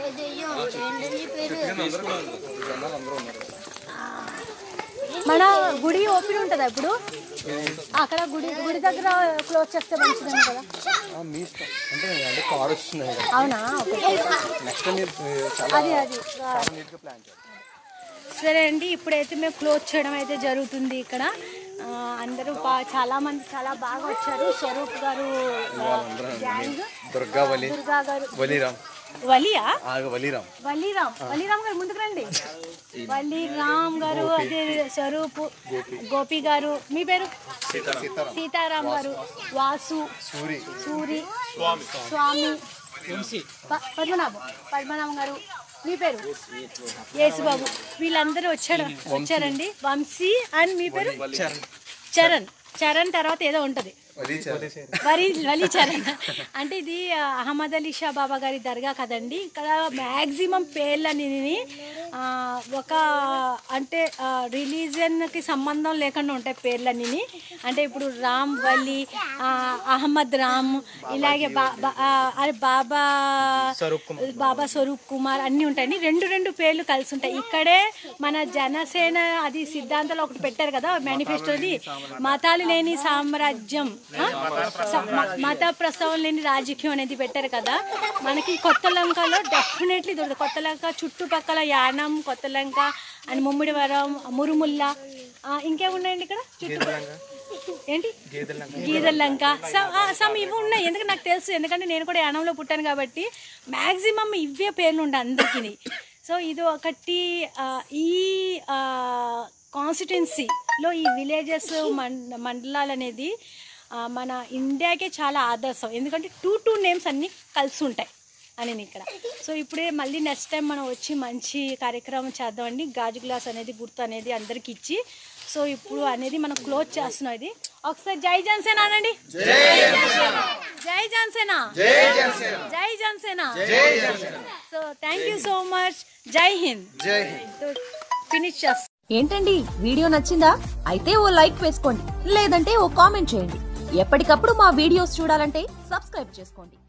[SPEAKER 4] మన గుడి ఓపెన్ ఉంటుందా ఇప్పుడు అక్కడ గుడి గుడి దగ్గర క్లోజ్ చేస్తే మంచిదేమో కదా
[SPEAKER 5] మీ ఇష్టం అంటే అంటే కార్ వస్తున్నాయి కదా
[SPEAKER 4] అవునా ఓకే.
[SPEAKER 5] నెక్స్ట్ మీరు చాలా
[SPEAKER 4] అది అది
[SPEAKER 5] చాలా నీట్గా ప్లాన్ చేయాలి
[SPEAKER 4] సరే అండి ఇప్పుడైతే మేము క్లోజ్ చేయడం అయితే జరుగుతుంది ఇక్కడ ఆ, అందరూ బా చాలా మంది చాలా బాగా వచ్చారు స్వరూప్ గారు ఆ, గ్యాంగ్
[SPEAKER 5] దుర్గా వలి
[SPEAKER 4] దుర్గా గారు
[SPEAKER 5] వలీరామ్
[SPEAKER 4] వలియా
[SPEAKER 5] ఆగ వలీరామ్
[SPEAKER 4] వలీరామ్ వలీరామ్ గారు ముందుకు రండి వలీరామ్ గారు అదే స్వరూప్ గోపి గారు మీ పేరు సీతారాం గారు వాసు
[SPEAKER 5] సూరి
[SPEAKER 4] సూరి స్వామి ప- పద్మనాభం పద్మనాభం గారు మీ పేరు యేసుబాబు వీళ్ళందరూ వచ్చాడు వచ్చారండి వంశీ అండ్ మీ పేరు చరణ్ చరణ్ తర్వాత ఏదో ఉంటది
[SPEAKER 5] వలీ
[SPEAKER 4] వరి వలి చరణ్ అంటే ఇది ఆ, అహ్మద్ అలీ షా బాబా గారి దర్గా కదండి ఇక్కడ మ్యాక్సిమం పేర్లని ఆ, ఒక అంటే రిలీజియన్కి సంబంధం లేకుండా ఉంటాయి పేర్లన్నీ అంటే ఇప్పుడు రామ్ వలి ఆ, అహ్మద్ రామ్ ఇలాగే బా బా- ఆ, అరే బాబా బాబా స్వరూప్ కుమార్ అన్నీ ఉంటాయండి రెండు రెండు పేర్లు కలిసి ఉంటాయి ఇక్కడే మన జనసేన అది సిద్ధాంతాలు ఒకటి పెట్టారు కదా మేనిఫెస్టోది మతాలు లేని సామ్రాజ్యం ఆ? స- మ- మత ప్రస్తావన లేని రాజకీయం అనేది పెట్టారు కదా మనకి కొత్త లంకలో డెఫినెట్లీ దొరుకుతుంది కొత్త లంక చుట్టుపక్కల యానం కొత్త లంక అండ్ ముమ్మిడివరం మురుముల్ల ఆ, ఇంకేమున్నాయండి ఇక్కడ చుట్టుపక్కల ఏంటి గీదల లంక సమ్ ఆ, సమ్ ఇవి ఉన్నాయి ఎందుకంటే నాకు తెలుసు ఎందుకంటే నేను కూడా యానంలో పుట్టాను కాబట్టి మ్యాక్సిమం ఇవే పేర్లు ఉండే అందరికీ సో ఇది ఒకటి ఆ, ఈ కాన్స్టిట్యున్సీలో ఈ విలేజెస్ మండలాలు అనేది ఆ, మన ఇండియాకే చాలా ఆదర్శం ఎందుకంటే టూ టూ నేమ్స్ అన్నీ కలిసి ఉంటాయి అని ఇక్కడ సో ఇప్పుడే మళ్ళీ నెక్స్ట్ టైం మనం వచ్చి మంచి కార్యక్రమం చేద్దామండి గాజు గ్లాస్ అనేది గుర్తు అనేది అందరికి ఇచ్చి సో ఇప్పుడు అనేది మనం క్లోజ్ చేస్తున్నాం ఇది ఒకసారి జై జనసేన అనండి జై జనసేన జై Janasena so thank you so much జై హింద్
[SPEAKER 5] జై హింద్
[SPEAKER 4] ఫినిష్ చేస్తాం
[SPEAKER 9] ఏంటండి వీడియో నచ్చిందా అయితే ఓ లైక్ వేసుకోండి లేదంటే ఓ కామెంట్ చేయండి ఎప్పటికప్పుడు మా వీడియోస్ చూడాలంటే సబ్స్క్రైబ్ చేసుకోండి